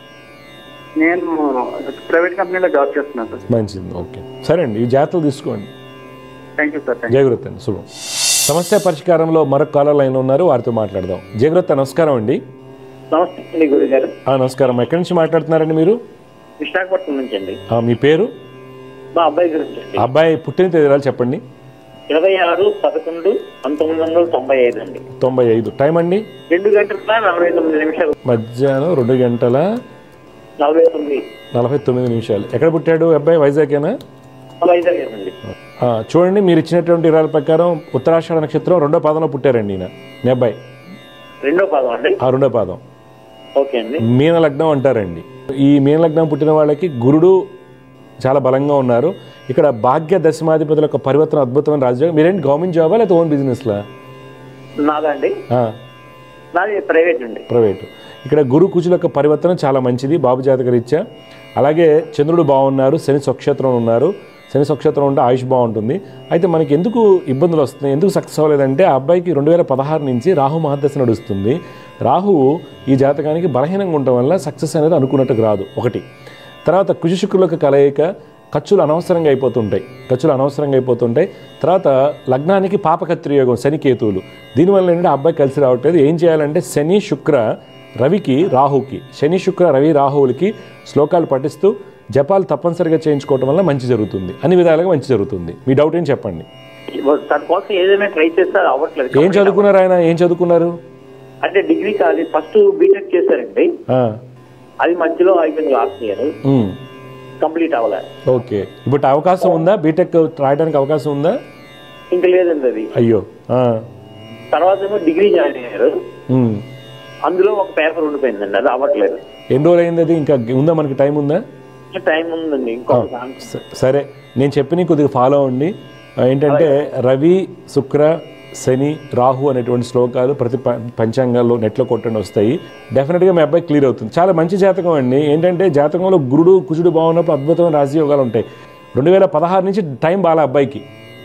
నేను ప్రైవేట్ కంపెనీలో జాబ్ చేస్తున్నాను సార్ మంచిది ఓకే సరే అండి ఈ జాగ్రత్తలు తీసుకోండి థ్యాంక్ యూ సార్ థ్యాంక్ జాగ్రత్త అండి శుభం సమస్య పరిష్కారంలో మరొక కాలర్ లైన్ ఉన్నారు వారితో మాట్లాడదాం జాగ్రత్త నమస్కారం అండి నమస్తే అండి గురుగారు ఆ, నమస్కారం ఎక్కడి నుంచి మాట్లాడుతున్నారండి మీరు విశాఖపట్నం నుంచి అండి ఆ, మీ పేరు మా అబ్బాయి గురించి అండి అబ్బాయి పుట్టిన తేదీరాలు చెప్పండి ఇరవై ఆరు పదకొండు పంతొమ్మిది వందల తొంభై ఐదు అండి తొంభై ఐదు టైం అండి రెండు గంటల నలభై తొమ్మిది నిమిషాలు మధ్యాహ్నం రెండు గంటల నలభై తొమ్మిది నలభై తొమ్మిది నిమిషాలు ఎక్కడ పుట్టాడు అబ్బాయి వైజాగేనా వైజాగ్ అండి ఆ, చూడండి మీరు ఇచ్చినటువంటి వివరాల ప్రకారం ఉత్తరాషాఢ నక్షత్రం రెండో పాదంలో పుట్టారండి ఈయన మీ అబ్బాయి రెండో పాదం అండి ఆ రెండో పాదం ఓకే అండి మీన లగ్నం అంటారండి ఈ మీన లగ్నం పుట్టిన వాళ్ళకి గురుడు చాలా బలంగా ఉన్నారు ఇక్కడ భాగ్య దశమాధిపతుల యొక్క పరివర్తన అద్భుతమైన రాజ్యం మీరేంటి గవర్నమెంట్ జాబా లేకపోతే ఓన్ బిజినెస్లా నాదండి నాది ప్రైవేట్ అండి ప్రైవేటు ఇక్కడ గురు కుజుల యొక్క పరివర్తన చాలా మంచిది బాబు జాతక రీత్యా అలాగే చంద్రుడు బాగున్నారు శని స్వక్షేత్రం ఉన్నారు శని స్వక్షేత్రం ఉంటే ఆయుష్ బాగుంటుంది అయితే మనకి ఎందుకు ఇబ్బందులు వస్తున్నాయి ఎందుకు సక్సెస్ అవ్వలేదంటే ఆ అబ్బాయికి రెండు వేల పదహారు నుంచి రాహు మహాదశ నడుస్తుంది రాహువు ఈ జాతకానికి బలహీనంగా ఉండటం వల్ల సక్సెస్ అనేది అనుకున్నట్టుకు రాదు ఒకటి తర్వాత కుజ శుక్రులకు కలయిక ఖర్చులు అనవసరంగా అయిపోతుంటాయి ఖర్చులు అనవసరంగా అయిపోతుంటాయి తర్వాత లగ్నానికి పాపకత్రి యోగం శని కేతువులు దీనివల్ల ఏంటంటే ఆ అబ్బాయి కలిసి రావట్లేదు ఏం చేయాలంటే శని శుక్ర రవికి రాహుకి శని శుక్ర రవి రాహువులకి శ్లోకాలు పఠిస్తూ జపాలు తప్పనిసరిగా చేయించుకోవటం వల్ల మంచి జరుగుతుంది అన్ని విధాలుగా మంచి జరుగుతుంది మీ డౌట్ ఏం చెప్పండి దాని కోసం ఏదైనా ట్రై చేస్తే అది అవ్వట్లేదు ఏం చదువుకున్నారు ఆయన ఏం చదువుకున్నారు అంటే డిగ్రీ కాదు ఫస్ట్ బీటెక్ చేశారండి ఆ, అది మధ్యలో అయిపోయింది లాస్ట్ ఇయర్ ఉమ్, కంప్లీట్ అవ్వలే ఓకే ఇప్పుడు అవకాశం ఉందా బీటెక్ రాయడానికి అవకాశం ఉందా ఇంకా లేదండి అది అయ్యో ఆ, తర్వాత ఏమో డిగ్రీ జాయిన్ అయ్యారు ఉమ్. అందులో ఒక పేపర్ ఉండిపోయిందండి అది అవ్వట్లేదు ఎన్ని రోజులు అయింది అది ఇంకా ఉందా మనకి టైం ఉందా టైం ఉందండి ఇంకొక దానికి. స- సరే నేను చెప్పిన కొద్దిగా ఫాలో అవ్వండి ఆ, ఏంటంటే రవి శుక్ర శని రాహు అనేటువంటి శ్లోకాలు ప్రతి ప- పంచాంగాల్లో నెట్లో కొట్టండి వస్తాయి డెఫినెట్గా మీ అబ్బాయి క్లియర్ అవుతుంది చాలా మంచి జాతకం అండి ఏంటంటే జాతకంలో గురుడు కుజుడు బాగున్నప్పుడు అద్భుతమైన రాజయోగాలు ఉంటాయి రెండు వేల పదహారు నుంచి టైం బాగా అబ్బాయికి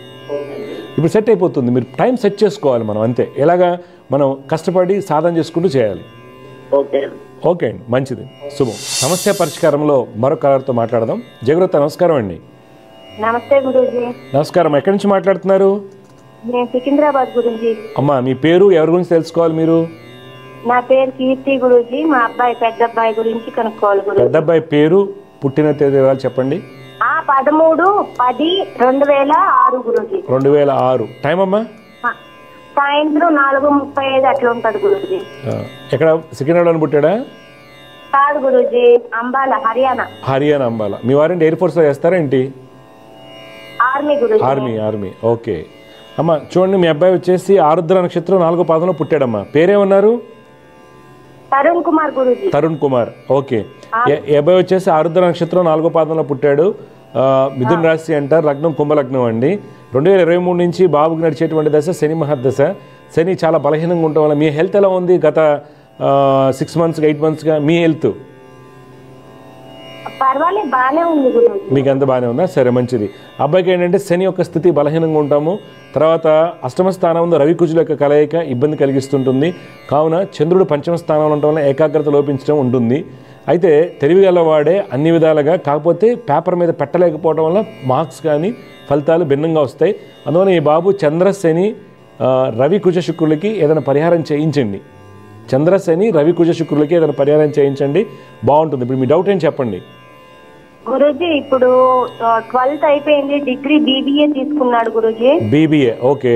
ఇప్పుడు సెట్ అయిపోతుంది మీరు టైం సెట్ చేసుకోవాలి మనం అంతే ఎలాగా మనం కష్టపడి సాధన చేసుకుంటూ చేయాలి ఓకే ఓకే అండి మంచిది శుభం సమస్య పరిష్కారంలో మరొక కలర్తో మాట్లాడదాం జగరత్త నమస్కారం అండి నమస్తే గురూజీ నమస్కారం ఎక్కడి నుంచి మాట్లాడుతున్నారు నేను సికింద్రాబాద్ గురించి అమ్మా మీ పేరు ఎవరి గురించి తెలుసుకోవాలి మీరు నా పేరు కీర్తి గురూజీ మా అబ్బాయి పెద్ద అబ్బాయి గురించి కనుక్కోవాలి గురు పెద్ద అబ్బాయి పేరు పుట్టిన తేదీ వివరాలు చెప్పండి ఆ పదమూడు పది రెండు వేల ఆరు గురూజీ రెండు వేల ఆరు టైం అమ్మా ఆ, సాయంత్రం నాలుగు ముప్పై ఐదు అట్లా ఉంటది గురూజీ ఆ, ఎక్కడ సికింద్రాబాద్ పుట్టాడా కాదు గురూజీ అంబాల హర్యానా హర్యానా అంబాల మీ వారిని ఎయిర్ ఫోర్స్లో చేస్తారా ఏంటి army guruji army army okay అమ్మ చూడండి మీ అబ్బాయి వచ్చేసి ఆరుద్ర నక్షత్రం నాలుగో పాదంలో పుట్టాడమ్మా పేరేమన్నారు తరుణ్ కుమార్ గురూజీ తరుణ్ కుమార్ ఓకే ఏ- ఈ అబ్బాయి వచ్చేసి ఆరుద్ర నక్షత్రం నాలుగో పాదంలో పుట్టాడు ఆ, మిథున్ రాశి అంటారు లగ్నం కుంభలగ్నం అండి రెండు వేల ఇరవై మూడు నుంచి బాబుకి నడిచేటువంటి దశ శని మహర్దశ శని చాలా బలహీనంగా ఉండటం వల్ల మీ హెల్త్ ఎలా ఉంది గత సిక్స్ మంత్స్గా ఎయిట్ మంత్స్గా మీ హెల్త్ పర్వాలేదు బాగానే ఉంది గురూజీ మీకు అంత బాగానే ఉందా సరే మంచిది అబ్బాయికి ఏంటంటే శని యొక్క స్థితి బలహీనంగా ఉంటాము తర్వాత అష్టమ స్థానంలో రవి కుజుల యొక్క కలయిక ఇబ్బంది కలిగిస్తుంటుంది కావున చంద్రుడు పంచమ స్థానంలో ఉండటం వల్ల ఏకాగ్రత లోపించడం ఉంటుంది అయితే తెలివిగలవాడే అన్ని విధాలుగా కాకపోతే పేపర్ మీద పెట్టలేకపోవడం వల్ల మార్క్స్ కానీ ఫలితాలు భిన్నంగా వస్తాయి అందువల్ల ఈ బాబు చంద్ర శని ఆ, రవి కుజ శుక్రులకి ఏదైనా పరిహారం చేయించండి చంద్రశని రవి కుజ శుక్రులకి ఏదైనా పరిహారం చేయించండి బాగుంటుంది ఇప్పుడు మీ డౌట్ ఏం చెప్పండి గురూజీ ఇప్పుడు ట్వెల్త్ అయిపోయింది డిగ్రీ బీబీఏ తీసుకున్నాడు గురూజీ బీబీఏ ఓకే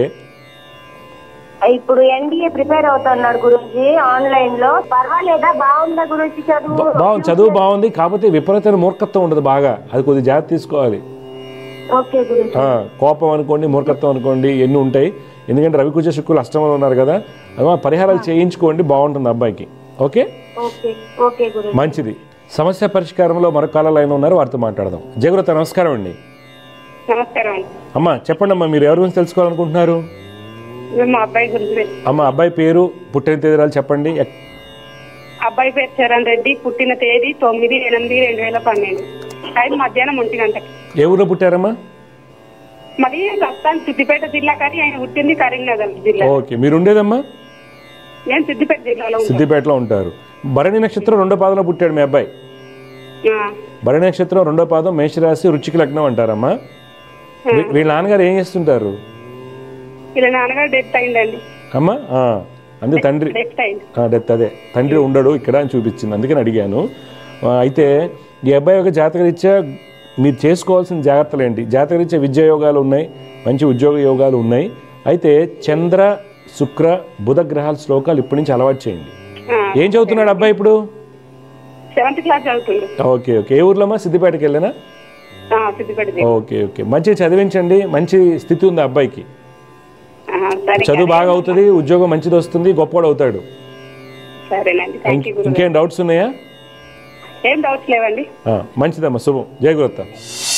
ఇప్పుడు ఎన్డీఏ ప్రిపేర్ అవుతున్నాడు గురూజీ ఆన్లైన్ లో పర్వాలేదా బాగుందా గురూజీ చదువు బా- బాగుంది చదువు బాగుంది కాకపోతే విపరీతమైన మూర్ఖత్వం ఉంటుంది బాగా అది కొద్దిగా జాగ్రత్త తీసుకోవాలి ఓకే గురూజీ ఆ, కోపం అనుకోండి మూర్ఖత్వం అనుకోండి ఎన్ని ఉంటాయి ఎందుకంటే రవికుజ శుక్రులు అష్టమంలో ఉన్నారు కదా అది పరిహారాలు చేయించుకోండి బాగుంటుంది అబ్బాయికి ఓకే ఓకే ఓకే గురూజీ మంచిది సమస్య పరిష్కారంలో మరొక కాల లైన్ ఉన్నారు వారితో మాట్లాడదాం జగృత నమస్కారం అండి నమస్కారం అండి అమ్మా చెప్పండి అమ్మా మీరు ఎవరి గురించి తెలుసుకోవాలనుకుంటున్నారు మేము మా అబ్బాయి గురించి అమ్మ అబ్బాయి పేరు పుట్టిన తేదీరాలు చెప్పండి ఎక్- అబ్బాయి పేరు చరణ్ రెడ్డి పుట్టిన తేదీ తొమ్మిది ఎనిమిది రెండు వేల పన్నెండు టైం మధ్యాహ్నం ఒంటి గంటకి ఏ ఊర్లో పుట్టారమ్మా మరి ప్రస్తుతానికి సిద్దిపేట జిల్లా కానీ ఆయన పుట్టింది కరీంనగర్ జిల్లా ఓకే మీరు ఉండేదమ్మా నేను సిద్దిపేట జిల్లాలో ఉంటాను సిద్దిపేటలో ఉంటారు భరణి నక్షత్రం రెండో పాదంలో పుట్టాడు మీ అబ్బాయి ఆ, భరణి నక్షత్రం రెండో పాదం మేషరాశి రుచికి లగ్నం అంటారమ్మా వీ- వీళ్ళ నాన్నగారు ఏం చేస్తుంటారు ఇలా నాన్నగారు డెత్ అయిందండి అమ్మా ఆ, అందుకే తండ్రి డెత్ అయింది ఆ, డెత్ అదే తండ్రి ఉండడు ఇక్కడ అని చూపించింది అందుకని అడిగాను ఆ, అయితే ఈ అబ్బాయి యొక్క జాతకరీత్యా మీరు చేసుకోవాల్సిన జాగ్రత్తలు ఏంటి జాతకరీత్యా విద్యా యోగాలు ఉన్నాయి మంచి ఉద్యోగ యోగాలు ఉన్నాయి అయితే చంద్ర శుక్ర బుధ గ్రహాల శ్లోకాలు ఇప్పటి నుంచి అలవాటు చేయండి ఏం చదువుతున్నాడు అబ్బాయి ఇప్పుడు సెవెంత్ క్లాస్ చదువుతుంది ఓకే ఓకే ఏ ఊర్లో అమ్మా సిద్దిపేటకి వెళ్ళినా ఆ, సిద్దిపేట జిల్లా ఓకే ఓకే మంచిగా చదివించండి మంచి స్థితి ఉంది ఆ అబ్బాయికి ఆ, సరే చదువు బాగా అవుతుంది ఉద్యోగం మంచిది వస్తుంది గొప్పవాడు అవుతాడు సరేనండి థ్యాంక్ యూ గురు ఇంకేం డౌట్స్ ఉన్నాయా ఏం డౌట్స్ లేవండి ఆ, మంచిదమ్మా శుభం జయ గురుత్త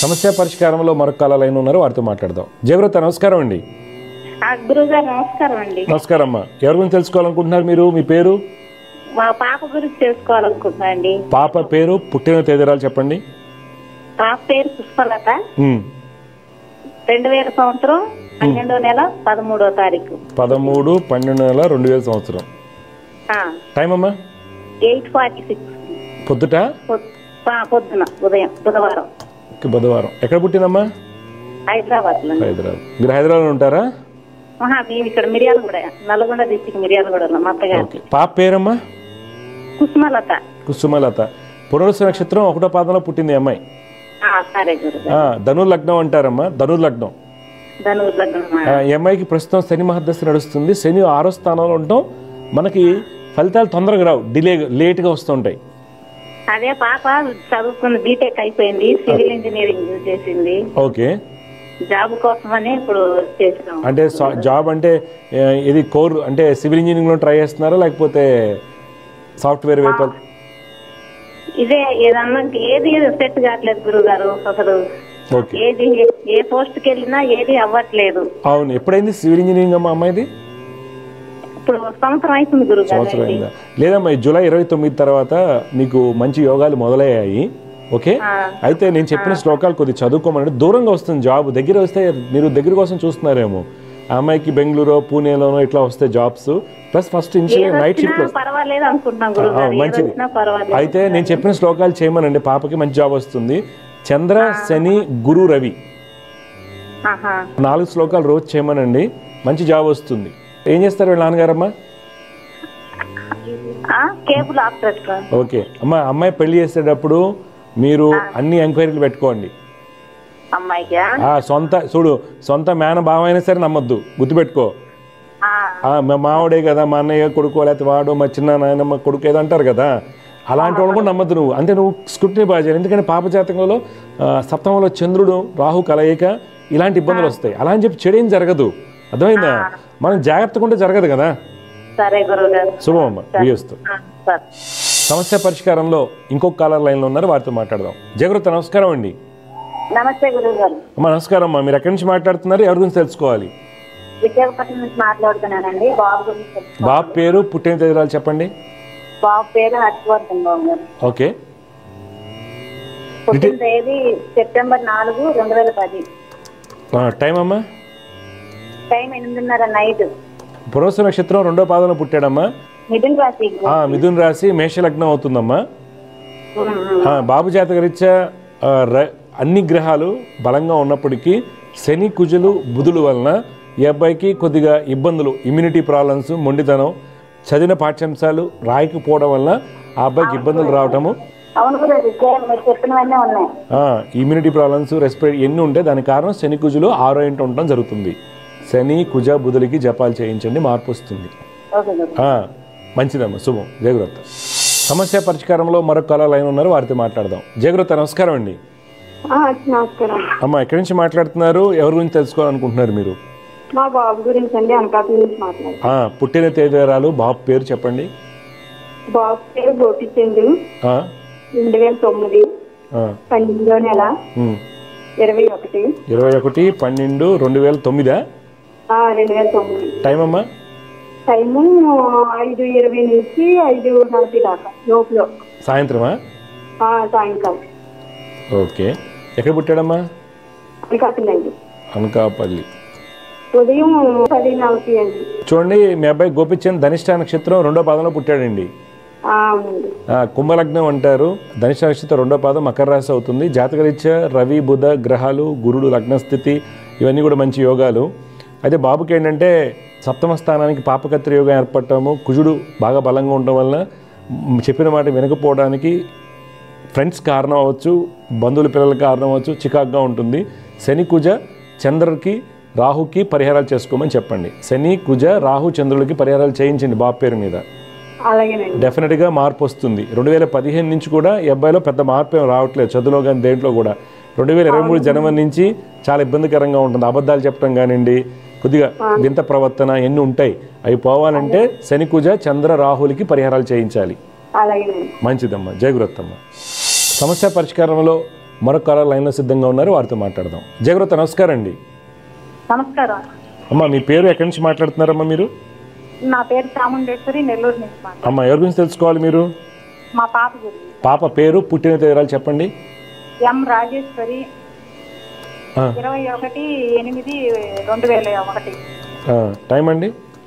సమస్య పరిష్కారంలో మరొక కాల లైన్ ఉన్నారు వారితో మాట్లాడదాం జయవ్రత నమస్కారం అండి గురుగారు నమస్కారం అండి నమస్కారం అమ్మా ఎవరి గురించి తెలుసుకోవాలనుకుంటున్నారు మీరు మీ పేరు మా పాప గురించి తెలుసుకోవాలనుకుంటున్నా అండి పాప పేరు పుట్టిన తేదీరాలు చెప్పండి పాప పేరు పుష్పలత ఉమ్, రెండు వేల సంవత్సరం పన్నెండో నెల పదమూడో తారీఖు పదమూడు పన్నెండు నెల రెండు వేల సంవత్సరం టైం అమ్మా ఎయిట్ ఫార్టీ సిక్స్ పొద్దుట పొద్దున ఉదయం బుధవారం ఓకే, బుధవారం ఎక్కడ పుట్టిందమ్మా హైదరాబాద్ లో హైదరాబాద్ మీరు హైదరాబాద్ ఉంటారా మహా మేము ఇక్కడ మిర్యాలగూడ నల్గొండ డిస్టిక్ మిర్యాలగూడ మా అత్తగారు ఓకే పాప పేరమ్మా కుసుమలత కుసుమలత పునరుస నక్షత్రం ఒకటో పాదంలో పుట్టింది ఈ అమ్మాయి ఆ, సరే గురుగారు ఆ, ధను లగ్నం అంటారమ్మా ధను లగ్నం ధను లగ్నం ఆ, ఈ అమ్మాయికి ప్రస్తుతం శని మహదశ నడుస్తుంది శని ఆరో స్థానంలో ఉండటం మనకి ఫలితాలు తొందరగా రావు డిలే లేట్గా వస్తుంటాయి అదే పాప చదువుకున్న బీటెక్ అయిపోయింది సివిల్ ఇంజనీరింగ్ చేసింది ఓకే జాబ్ కోసమని ఇప్పుడు చేసినాం అంటే సా- జాబ్ అంటే ఆ, ఇది కోర్ అంటే సివిల్ ఇంజనీరింగ్లో ట్రై చేస్తున్నారా లేకపోతే సాఫ్ట్వేర్ వైపు ఇదే ఏదన్నా ఏది సెట్ కావట్లేదు గురుగారు అసలు ఓకే ఏది ఏ పోస్ట్ కి వెళ్ళినా ఏది అవ్వట్లేదు అవును ఎప్పుడైంది సివిల్ ఇంజనీరింగ్ అమ్మా అమ్మాయిది ఇప్పుడు ఒక సంవత్సరం అవుతుంది గురుగారు సంవత్సరం అయిందా లేదమ్మా ఈ జూలై ఇరవై తొమ్మిది తర్వాత మీకు మంచి యోగాలు మొదలయ్యాయి ఓకే అయితే నేను చెప్పిన శ్లోకాలు కొద్ది చదువుకోమని దూరంగా వస్తుంది జాబ్ దగ్గర వస్తే మీరు దగ్గర కోసం చూస్తున్నారేమో ఆ అమ్మాయికి బెంగళూరు పూణేలోనో ఇట్లా వస్తే jobs plus first initial night shift ఏదొచ్చినా పర్వాలేదు అనుకుంటున్నాం గురుగారు మంచిది ఏదొచ్చినా పర్వాలేదు అయితే నేను చెప్పిన శ్లోకాలు చేయమనండి పాపకి మంచి జాబ్ వస్తుంది చంద్ర శని గురు రవి ఆహా నాలుగు శ్లోకాలు రోజు చేయమనండి మంచి జాబ్ వస్తుంది ఏం చేస్తారు వీళ్ళ నాన్నగారమ్మా ఆ, కేబుల్ ఆపరేటర్ ఓకే అమ్మ అమ్మాయి పెళ్లి చేసేటప్పుడు మీరు అన్ని ఎంక్వైరీలు పెట్టుకోండి అమ్మాయికి ఆ సొంత చూడు సొంత మేన భావం అయినా సరే నమ్మద్దు గుర్తుపెట్టుకో ఆ, మా మావాడే కదా మా అన్నయ్య కొడుకు లేకపోతే వాడు మా చిన్న నాయనమ్మ కొడుకు ఏదో అంటారు కదా అలాంటి వాళ్ళు కూడా నమ్మద్దు నువ్వు అంటే నువ్వు స్క్రూటినీ బాగా చేయాలి ఎందుకంటే పాప జాతకంలో ఆ, సప్తమంలో చంద్రుడు రాహు కలయిక ఇలాంటి ఇబ్బందులు వస్తాయి అలా అని చెప్పి చెడేం జరగదు అర్థమైందా మనం జాగ్రత్తగా ఉంటే జరగదు కదా సరే గురుగారు శుభం అమ్మ వియస్తు ఆ, సరే సమస్య పరిష్కారంలో ఇంకొక కాలర్ లైన్లో ఉన్నారు వారితో మాట్లాడదాం జగృత నమస్కారం అండి నమస్తే గురుగారు అమ్మ నమస్కారం అమ్మా మీరు ఎక్కడి నుంచి మాట్లాడుతున్నారు ఎవరి గురించి తెలుసుకోవాలి విశాఖపట్నం నుంచి మాట్లాడుతున్నానండి బాబు గురించి తెలుసు. బాబు పేరు పుట్టిన తేదీరాలు చెప్పండి బాబు పేరు హర్షవర్ధన్ బాబు గారు ఓకే పుట్టిన తేదీ సెప్టెంబర్ నాలుగు రెండు వేల పది ఆ, టైం అమ్మా టైం ఎనిమిదిన్నర నైట్ పురోస నక్షత్రం రెండో పాదంలో పుట్టాడమ్మా మిథున్ రాశి ఆ, మిథున్ రాశి మేషలగ్నం అవుతుందమ్మా ఆ, బాబు జాతకరీత్యా ఆ, ర- అన్ని గ్రహాలు బలంగా ఉన్నప్పటికీ శని కుజులు బుధులు వలన ఈ అబ్బాయికి కొద్దిగా ఇబ్బందులు ఇమ్యూనిటీ ప్రాబ్లమ్స్ మొండితనం చదివిన పాఠ్యాంశాలు రాయకపోవడం వల్ల ఆ అబ్బాయికి ఇబ్బందులు రావటము అవును గురుగారు సేమ్ మీరు చెప్పినవన్నీ ఉన్నాయి ఇమ్యూనిటీ ప్రాబ్లమ్స్ రెస్పిరేట్ ఎన్ని ఉంటే దానికి కారణం శని కుజులు ఆరో ఇంట ఉండటం జరుగుతుంది శని కుజ బుధులకి జపాలు చేయించండి మార్పు వస్తుంది ఓకే గురు ఆ, మంచిదమ్మా శుభం జయగురత్త సమస్య పరిష్కారంలో మరొక కళ లైన్ ఉన్నారు వారితో మాట్లాడదాం జయగురత్త నమస్కారం అండి నమస్కారం అమ్మ ఎక్కడి నుంచి మాట్లాడుతున్నారు ఎవరి గురించి తెలుసుకోవాలనుకుంటున్నారు మీరు మా బాబు గురించి అండి అనకాపల్లి నుంచి మాట్లాడు ఆ, పుట్టిన తేదీరాలు బాబు పేరు చెప్పండి బాబు పేరు గోపిచంద్రు ఆ, రెండు వేల తొమ్మిది ఆ, పన్నెండో నెల ఉమ్. ఇరవై ఒకటి ఇరవై ఒకటి పన్నెండు రెండు వేల తొమ్మిదా ఆ, రెండు వేల తొమ్మిది టైం అమ్మా టైము ఐదు ఇరవై నుంచి ఐదు నలభై దాకా లోపల సాయంత్రమా ఆ, సాయంకాలం ఓకే ఎక్కడ పుట్టాడమ్మా అనకాపల్లి అండి అనకాపల్లి ఉదయం పది నలభై అండి చూడండి మీ అబ్బాయి గోపిచంద్ ధనిష్ట నక్షత్రం రెండో పాదంలో పుట్టాడండి ఆ, అవునండి ఆ, కుంభలగ్నం అంటారు ధనిష్ట నక్షత్రం రెండో పాదం మకర రాశి అవుతుంది జాతకరీత్యా రవి బుధ గ్రహాలు గురుడు లగ్నస్థితి ఇవన్నీ కూడా మంచి యోగాలు అయితే బాబుకి ఏంటంటే సప్తమ స్థానానికి పాపకత్రి యోగం ఏర్పడటము కుజుడు బాగా బలంగా ఉండటం వల్ల మ్, చెప్పిన మాట వినకపోవడానికి ఫ్రెండ్స్ కారణం అవ్వచ్చు బంధువుల పిల్లల కారణం అవ్వచ్చు చికాగ్గా ఉంటుంది శని కుజ చంద్రుడికి రాహుకి పరిహారాలు చేసుకోమని చెప్పండి శని కుజ రాహు చంద్రులకి పరిహారాలు చేయించండి బాబు పేరు మీద అలాగేనండి డెఫినెట్గా మార్పు వస్తుంది రెండు వేల పదిహేను నుంచి కూడా ఈ అబ్బాయిలో పెద్ద మార్పు ఏం రావట్లేదు చదువులో కానీ దేంట్లో కూడా రెండు వేల ఇరవై మూడు జనవరి నుంచి చాలా ఇబ్బందికరంగా ఉంటుంది అబద్ధాలు చెప్పడం కానివ్వండి కొద్దిగా వింత ప్రవర్తన ఎన్ని ఉంటాయి అవి పోవాలంటే శనికుజ చంద్ర రాహులకి పరిహారాలు చేయించాలి అలాగేనండి మంచిదమ్మా జయగురత్తమ్మ సమస్య పరిష్కారంలో మరొక కాలర్ లైన్లో సిద్ధంగా ఉన్నారు వారితో మాట్లాడదాం జగరత నమస్కారం అండి నమస్కారం అమ్మ మీ పేరు ఎక్కడి నుంచి మాట్లాడుతున్నారమ్మా మీరు నా పేరు చాముండేశ్వరి నెల్లూరు నుంచి మాట్లాడుతున్నాను. అమ్మ ఎవరి గురించి తెలుసుకోవాలి మీరు మా పాప గురించి పాప పేరు పుట్టిన తేదీరాలు చెప్పండి ఎం రాజేశ్వరి ఆ, ఇరవై ఒకటి ఎనిమిది రెండు వేల ఒకటి ఆ, టైం అండి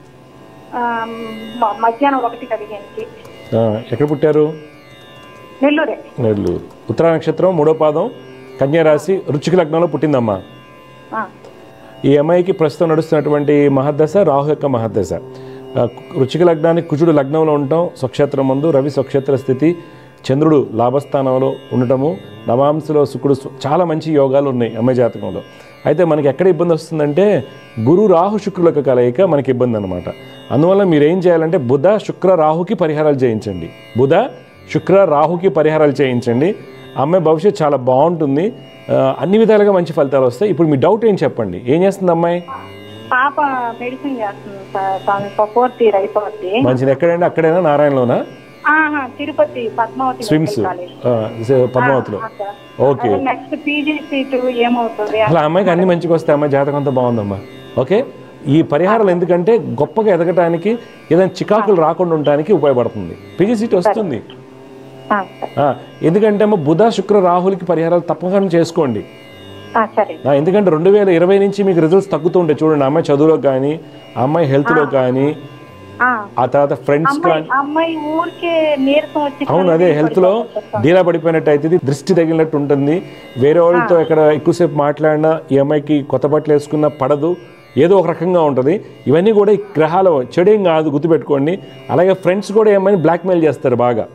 ఆ, మ- మధ్యాహ్నం ఒకటి కలిగించి ఆ, ఎక్కడ పుట్టారు నెల్లూరే నెల్లూరు ఉత్తరా నక్షత్రం మూడో పాదం కన్యా రాశి రుచిక లగ్నంలో పుట్టిందమ్మా ఆ, ఈ అమ్మాయికి ప్రస్తుతం నడుస్తున్నటువంటి మహద్దశ రాహు యొక్క మహద్దశ ఆ, రుచిక లగ్నానికి కుజుడు లగ్నంలో ఉండటం స్వక్షేత్రం ముందు రవి స్వక్షేత్ర స్థితి చంద్రుడు లాభస్థానంలో ఉండటము నవాంశలో శుక్రుడు స్వ- చాలా మంచి యోగాలు ఉన్నాయి అమ్మాయి జాతకంలో అయితే మనకి ఎక్కడ ఇబ్బంది వస్తుందంటే గురు రాహు శుక్రుల యొక్క కలయిక మనకి ఇబ్బంది అనమాట అందువల్ల మీరు ఏం చేయాలంటే బుధ శుక్ర రాహుకి పరిహారాలు చేయించండి బుధ శుక్ర రాహుకి పరిహారాలు చేయించండి ఆ అమ్మాయి భవిష్యత్తు చాలా బాగుంటుంది ఆ, అన్ని విధాలుగా మంచి ఫలితాలు వస్తాయి ఇప్పుడు మీ డౌట్ ఏం చెప్పండి ఏం చేస్తుంది అమ్మాయి పాప మెడిసిన్ చేస్తుంది సార్ స్వామి ఫోర్త్ ఇయర్ అయిపోద్ది మంచిది ఎక్కడండి అక్కడైనా నారాయణలోనా ఆహా, Tirupati Padmavathi SVIMS medical college. ఆ, సే- పద్మావతిలో ఆ, సార్. ఓకే అదే నెక్స్ట్ పీజీ సీటు ఏమవుతుంది అలా అమ్మాయికి అన్ని మంచిగా వస్తాయి అమ్మాయి జాతకం అంతా బాగుందమ్మా ఓకే ఈ పరిహారాలు ఎందుకంటే గొప్పగా ఎదగటానికి ఏదైనా చికాకులు రాకుండా ఉండటానికి ఉపయోగపడుతుంది పీజీ సీట్ వస్తుంది ఆ, సరే. ఆ, ఎందుకంటే అమ్మ బుధ శుక్ర రాహులకి పరిహారాలు తప్పకుండా చేసుకోండి ఆ, సరే ఆ, ఎందుకంటే రెండు వేల ఇరవై నుంచి మీకు రిజల్ట్స్ తగ్గుతూ ఉంటాయి చూడండి ఆ అమ్మాయి చదువులో కానీ ఆ అమ్మాయి హెల్త్లో కానీ ఆ, ఆ తర్వాత ఫ్రెండ్స్ అమ్మాయి కానీ అమ్మాయి ఊరికే నీరసం వచ్చి అవును అదే హెల్త్ లో డీలా పడిపోయినట్టు అవుతుంది దృష్టి తగిలినట్టు ఉంటుంది వేరే వాళ్ళతో ఎక్కడ ఎక్కువసేపు మాట్లాడినా ఈ అమ్మాయికి కొత్త బట్టలు వేసుకున్నా పడదు ఏదో ఒక రకంగా ఉంటుంది ఇవన్నీ కూడా ఈ గ్రహాల చెడేం కాదు గుర్తుపెట్టుకోండి అలాగే ఫ్రెండ్స్ కూడా ఈ అమ్మాయిని బ్లాక్మెయిల్ చేస్తారు బాగా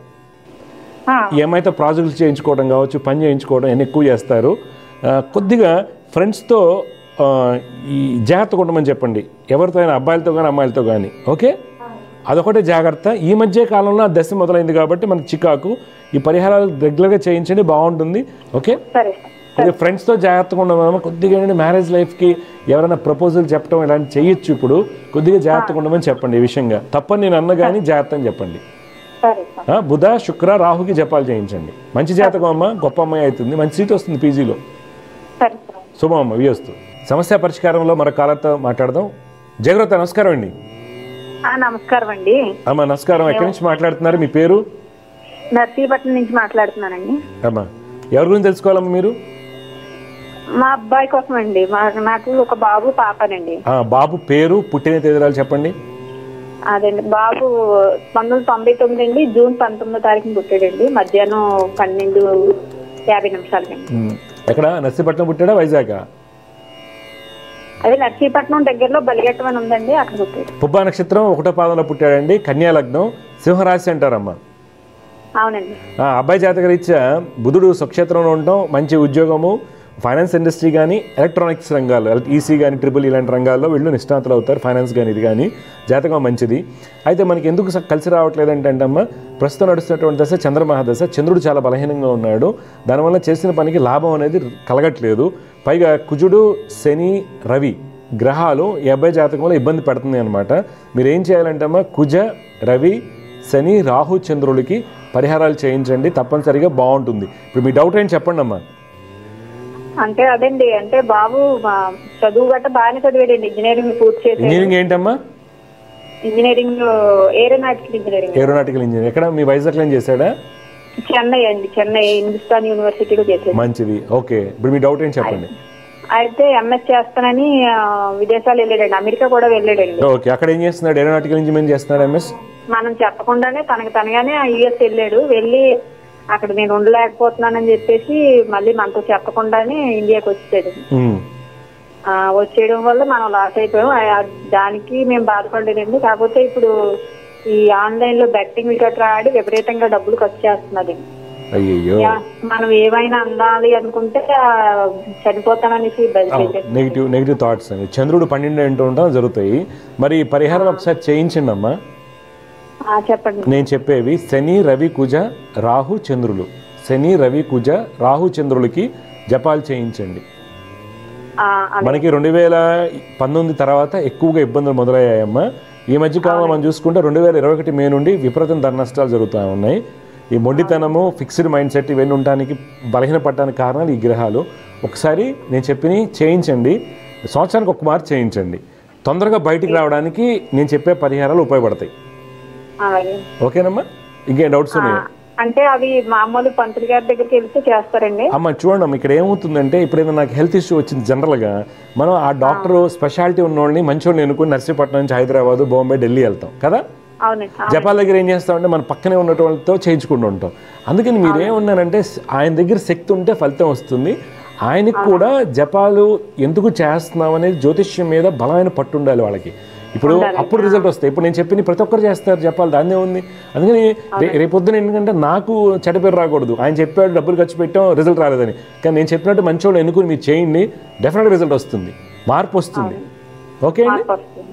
ఆ, ఈ అమ్మాయితో ప్రాజెక్టులు చేయించుకోవడం కావచ్చు పని చేయించుకోవడం అన్నీ ఎక్కువ చేస్తారు ఆ, కొద్దిగా ఫ్రెండ్స్తో ఆ, ఈ జాగ్రత్త ఉండమని చెప్పండి ఎవరితో అయినా అబ్బాయిలతో కానీ అమ్మాయిలతో కానీ ఓకే అదొకటే జాగ్రత్త ఈ మధ్య కాలంలో ఆ దశ మొదలైంది కాబట్టి మనకి చికాకు ఈ పరిహారాలు రెగ్యులర్గా చేయించండి బాగుంటుంది ఓకే సరే సార్ కొద్దిగా ఫ్రెండ్స్తో జాగ్రత్తగా ఉండమని కొద్దిగా ఏంటంటే మ్యారేజ్ లైఫ్కి ఎవరైనా ప్రపోజల్ చెప్పడం ఇలాంటి చేయొచ్చు ఇప్పుడు కొద్దిగా జాగ్రత్తగా ఉండమని చెప్పండి ఈ విషయంగా తప్పని నేను అన్న కానీ జాగ్రత్త అని చెప్పండి సరే సార్ ఆ, బుధ శుక్ర రాహుకి జపాలు చేయించండి మంచి జాతకం అమ్మ గొప్ప అమ్మాయి అవుతుంది మంచి సీట్ వస్తుంది పీజీలో సరే సార్ శుభం అమ్మ వియస్తు సమస్య పరిష్కారంలో మరో కాలర్తో మాట్లాడదాం జగరత నమస్కారం అండి ఆ, నమస్కారం అండి అమ్మ నమస్కారం ఎక్కడి నుంచి మాట్లాడుతున్నారు మీ పేరు నర్సీపట్నం నుంచి మాట్లాడుతున్నానండి అమ్మ ఎవరి గురించి తెలుసుకోవాలమ్మా మీరు మా అబ్బాయి కోసం అండి మా నాకు ఒక బాబు పాపనండి ఆ, బాబు పేరు పుట్టిన తేదీరాలు చెప్పండి అదండి బాబు పంతొమ్మిది వందల తొంభై తొమ్మిది అండి జూన్ పంతొమ్మిదో తారీఖున పుట్టాడండి మధ్యాహ్నం పన్నెండు యాభై నిమిషాలకండి ఉమ్, ఎక్కడ నర్సీపట్నం పుట్టాడా వైజాగ్ అదే నర్సీపట్నం దగ్గరలో బలిగట్టం అని ఉందండి అక్కడ పుట్టాడు పుబ్బా నక్షత్రం ఒకటో పాదంలో పుట్టాడండి కన్యా లగ్నం సింహరాశి అంటారమ్మా అవునండి ఆ అబ్బాయి జాతక రీత్యా బుధుడు స్వక్షేత్రంలో ఉండటం మంచి ఉద్యోగము ఫైనాన్స్ ఇండస్ట్రీ కానీ ఎలక్ట్రానిక్స్ రంగాల్లో ఈసీ కానీ ట్రిపుల్ ఇలాంటి రంగాల్లో వీళ్ళు నిష్ణాతులు అవుతారు ఫైనాన్స్ కానీ ఇది కానీ జాతకం మంచిది అయితే మనకి ఎందుకు స- కలిసి రావట్లేదు అంటే అమ్మ ప్రస్తుతం నడుస్తున్నటువంటి దశ చంద్రమహాదశ చంద్రుడు చాలా బలహీనంగా ఉన్నాడు దానివల్ల చేసిన పనికి లాభం అనేది కలగట్లేదు పైగా కుజుడు శని రవి గ్రహాలు ఈ అబ్బాయి జాతకంలో ఇబ్బంది పెడుతుంది అనమాట మీరు ఏం చేయాలంటే అమ్మ కుజ రవి శని రాహు చంద్రులకి పరిహారాలు చేయించండి తప్పనిసరిగా బాగుంటుంది ఇప్పుడు మీ డౌట్ ఏంటి చెప్పండి అమ్మా అంటే అదండి అంటే బాబు మా చదువు గట్ట బాగానే చదివాడండి ఇంజనీరింగ్ పూర్తి చేసి ఇంజనీరింగ్ ఏంటమ్మా engineering aeronautical engineering aeronautical engineer ఎక్కడ మీ వైజాగ్లో ఏం చేశాడా చెన్నై అండి చెన్నై హిందుస్థాన్ యూనివర్సిటీలో చేశాడు మంచిది ఓకే ఇప్పుడు మీ డౌట్ ఏంటి చెప్పండి అయితే ఎంఎస్ చేస్తానని ఆ, విదేశాలు వెళ్ళాడండి అమెరికా కూడా వెళ్ళాడండి ఓకే అక్కడ ఏం చేస్తున్నాడు ఏరోనాటికల్ ఇంజనీరింగ్ చేస్తున్నాడు ఎంఎస్ మనం చెప్పకుండానే తనకు తనగానే యుఎస్ వెళ్ళాడు వెళ్ళి అక్కడ నేను ఉండలేకపోతున్నానని చెప్పేసి మళ్ళీ మనతో చెప్పకుండానే ఇండియాకి వచ్చాడు ఆ, వచ్చేయడం వల్ల మనం లాస్ అయిపోయాం ఆ, దానికి మేము బాధపడలేదండి కాకపోతే ఇప్పుడు ఈ ఆన్లైన్ లో బెట్టింగ్ గట్రా ఆడి విపరీతంగా డబ్బులు ఖర్చు చేస్తున్నది అయ్యయ్యో మనం ఏమైనా అందాలి అనుకుంటే ఆ, చనిపోతామనేసి బెదిరించాడు. నెగిటివ్ నెగిటివ్ థాట్స్ అండి చంద్రుడు పన్నెండు ఏంటో ఉంటాం జరుగుతాయి మరి ఈ పరిహారం ఒకసారి చేయించండి అమ్మా ఆ, చెప్పండి నేను చెప్పేవి శని రవి కుజ రాహు చంద్రులు శని రవి కుజ రాహు చంద్రులకి జపాలు చేయించండి ఆ, అలాగే. మనకి రెండు వేల పంతొమ్మిది తర్వాత ఎక్కువగా ఇబ్బందులు మొదలయ్యాయమ్మా ఈ మధ్య కాలంలో మనం చూసుకుంటే రెండు వేల ఇరవై ఒకటి మే నుండి విపరీతం ధర నష్టాలు జరుగుతూ ఉన్నాయి ఈ మొండితనము ఫిక్స్డ్ మైండ్ సెట్ ఇవన్నీ ఉండడానికి బలహీనపడడానికి కారణాలు ఈ గ్రహాలు ఒకసారి నేను చెప్పిన చేయించండి సంవత్సరానికి ఒక మార్చి చేయించండి తొందరగా బయటికి రావడానికి నేను చెప్పే పరిహారాలు ఉపయోగపడతాయి అలాగే ఓకేనమ్మా ఇంకేం డౌట్స్ ఉన్నాయా అంటే అవి మామూలు పంతులు గారి దగ్గరికి వెళ్తే చేస్తారండి అమ్మ చూడండి అమ్మ ఇక్కడ ఏమవుతుందంటే ఇప్పుడైనా నాకు హెల్త్ ఇష్యూ వచ్చింది జనరల్గా మనం ఆ డాక్టర్ స్పెషాలిటీ ఉన్నోళ్ళని మంచోళ్ళని ఎన్నుకుని నర్సీపట్నం నుంచి హైదరాబాద్ బాంబే ఢిల్లీ వెళ్తాం కదా అవునండి జపాల్ దగ్గర ఏం చేస్తామంటే మన పక్కనే ఉన్న వాళ్ళతో చేయించుకుంటూ ఉంటాం అందుకని మీరేమన్నారంటే ఆయన దగ్గర శక్తి ఉంటే ఫలితం వస్తుంది ఆయనకి కూడా జపాలు ఎందుకు చేస్తున్నాం అనేది జ్యోతిష్యం మీద బలమైన పట్టు ఉండాలి వాళ్ళకి ఇప్పుడు అప్పుడు రిజల్ట్ వస్తాయి ఇప్పుడు నేను చెప్పిన ప్రతి ఒక్కరు చేస్తారు చెప్పాలి దాన్నే ఉంది అందుకని రే- రేపొద్దున ఎందుకంటే నాకు చెడ్డ పేరు రాకూడదు ఆయన చెప్పాడు డబ్బులు ఖర్చు పెట్టాం రిజల్ట్ రాలేదని కానీ నేను చెప్పినట్టు మంచోళ్ళు ఎన్నుకుని మీరు చేయండి డెఫినెట్గా రిజల్ట్ వస్తుంది మార్పు వస్తుంది ఓకే అండి మార్పు వస్తుంది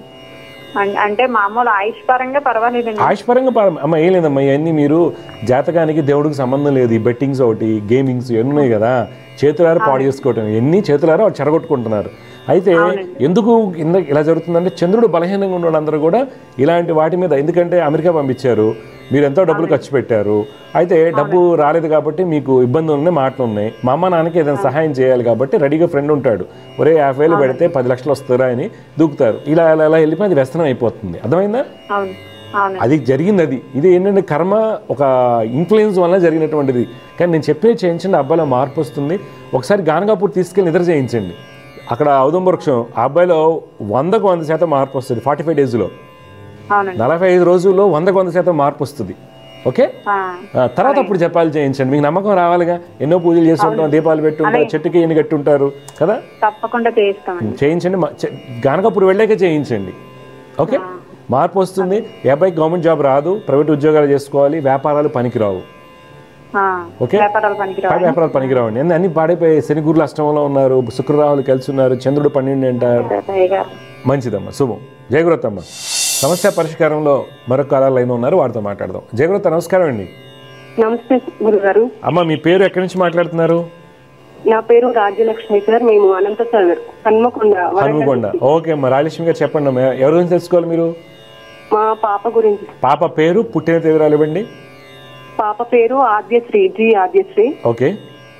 అం- అంటే మామూలు ఆయుష్ పరంగా పర్వాలేదండి ఆయుష్పరంగా పరం- అమ్మ ఏం లేదమ్మా ఇవన్నీ మీరు జాతకానికి దేవుడికి సంబంధం లేదు ఈ బెట్టింగ్స్ ఒకటి గేమింగ్స్ ఇవన్నీ ఉన్నాయి కదా చేతులారా పాడు చేసుకోవటం ఎన్ని చేతులారా వాళ్ళు చెడగొట్టుకుంటున్నారు అయితే ఎందుకు ఇంద ఇలా జరుగుతుందంటే చంద్రుడు బలహీనంగా ఉన్న వాళ్ళందరూ కూడా ఇలాంటి వాటి మీద ఎందుకంటే అమెరికా పంపించారు మీరు ఎంతో డబ్బులు ఖర్చు పెట్టారు అయితే డబ్బు రాలేదు కాబట్టి మీకు ఇబ్బందులు ఉన్నాయి మాటలు ఉన్నాయి మా అమ్మ నాన్నకి ఏదైనా సహాయం చేయాలి కాబట్టి రెడీగా ఫ్రెండ్ ఉంటాడు ఒరే యాభై వేలు పెడితే పది లక్షలు వస్తారా అని దూకుతారు ఇలా ఇలా ఇలా వెళ్ళిపోయి అది వ్యసనం అయిపోతుంది అర్థమైందా అవును అవును అది జరిగింది అది ఇది ఏంటంటే కర్మ ఒక ఇన్ఫ్లుయెన్స్ వల్ల జరిగినటువంటిది కానీ నేను చెప్పే చేయించండి ఆ అబ్బాయిలో మార్పు వస్తుంది ఒకసారి గానగాపూర్ తీసుకెళ్ళి నిద్ర చేయించండి అక్కడ ఔదంబ వృక్షం ఆ అబ్బాయిలో వందకు వంద శాతం మార్పు వస్తుంది ఫార్టీ ఫైవ్ డేస్లో అవునండి నలభై ఐదు రోజుల్లో వందకు వంద శాతం మార్పు వస్తుంది ఓకే ఆ, ఆ, తర్వాత అప్పుడు జపాలు చేయించండి మీకు నమ్మకం రావాలిగా ఎన్నో పూజలు చేసి ఉంటాం దీపాలు పెట్టి ఉంటారు చెట్టుకి ఎన్ని కట్టి ఉంటారు కదా తప్పకుండా చేయిస్తామండి చేయించండి మ- చే- గానకప్పుడు వెళ్ళాక చేయించండి ఓకే మార్పు వస్తుంది ఈ అబ్బాయికి గవర్నమెంట్ జాబ్ రాదు ప్రైవేట్ ఉద్యోగాలు చేసుకోవాలి వ్యాపారాలు పనికిరావు ఆ, ఓకే వ్యాపారాలు పనికిరావు వ్యాపారాలు పనికిరావండి అన్ని అన్ని పాడైపోయి శని గురులు అష్టమంలో ఉన్నారు శుక్రరాహులు కలిసి ఉన్నారు చంద్రుడు పన్నెండు అంటారు అయ్యగారు మంచిదమ్మా శుభం జయగురతమ్మ సమస్య పరిష్కారంలో మరొక కాలాలు లైన్ ఉన్నారు వారితో మాట్లాడదాం జయగురత నమస్కారం అండి నమస్తే గురుగారు అమ్మ మీ పేరు ఎక్కడి నుంచి మాట్లాడుతున్నారు నా పేరు రాజ్యలక్ష్మి సార్ మేము అనంత సాగర్ హన్మకొండ వరంగల్. హనుమకొండ ఓకే అమ్మా రాజలక్ష్మి గారు చెప్పండి అమ్మా ఎవరి గురించి తెలుసుకోవాలి మీరు మా పాప గురించి పాప పేరు పుట్టిన తేదీ ఇవ్వండి పాప పేరు ఆద్యశ్రీ జి ఆద్యశ్రీ ఓకే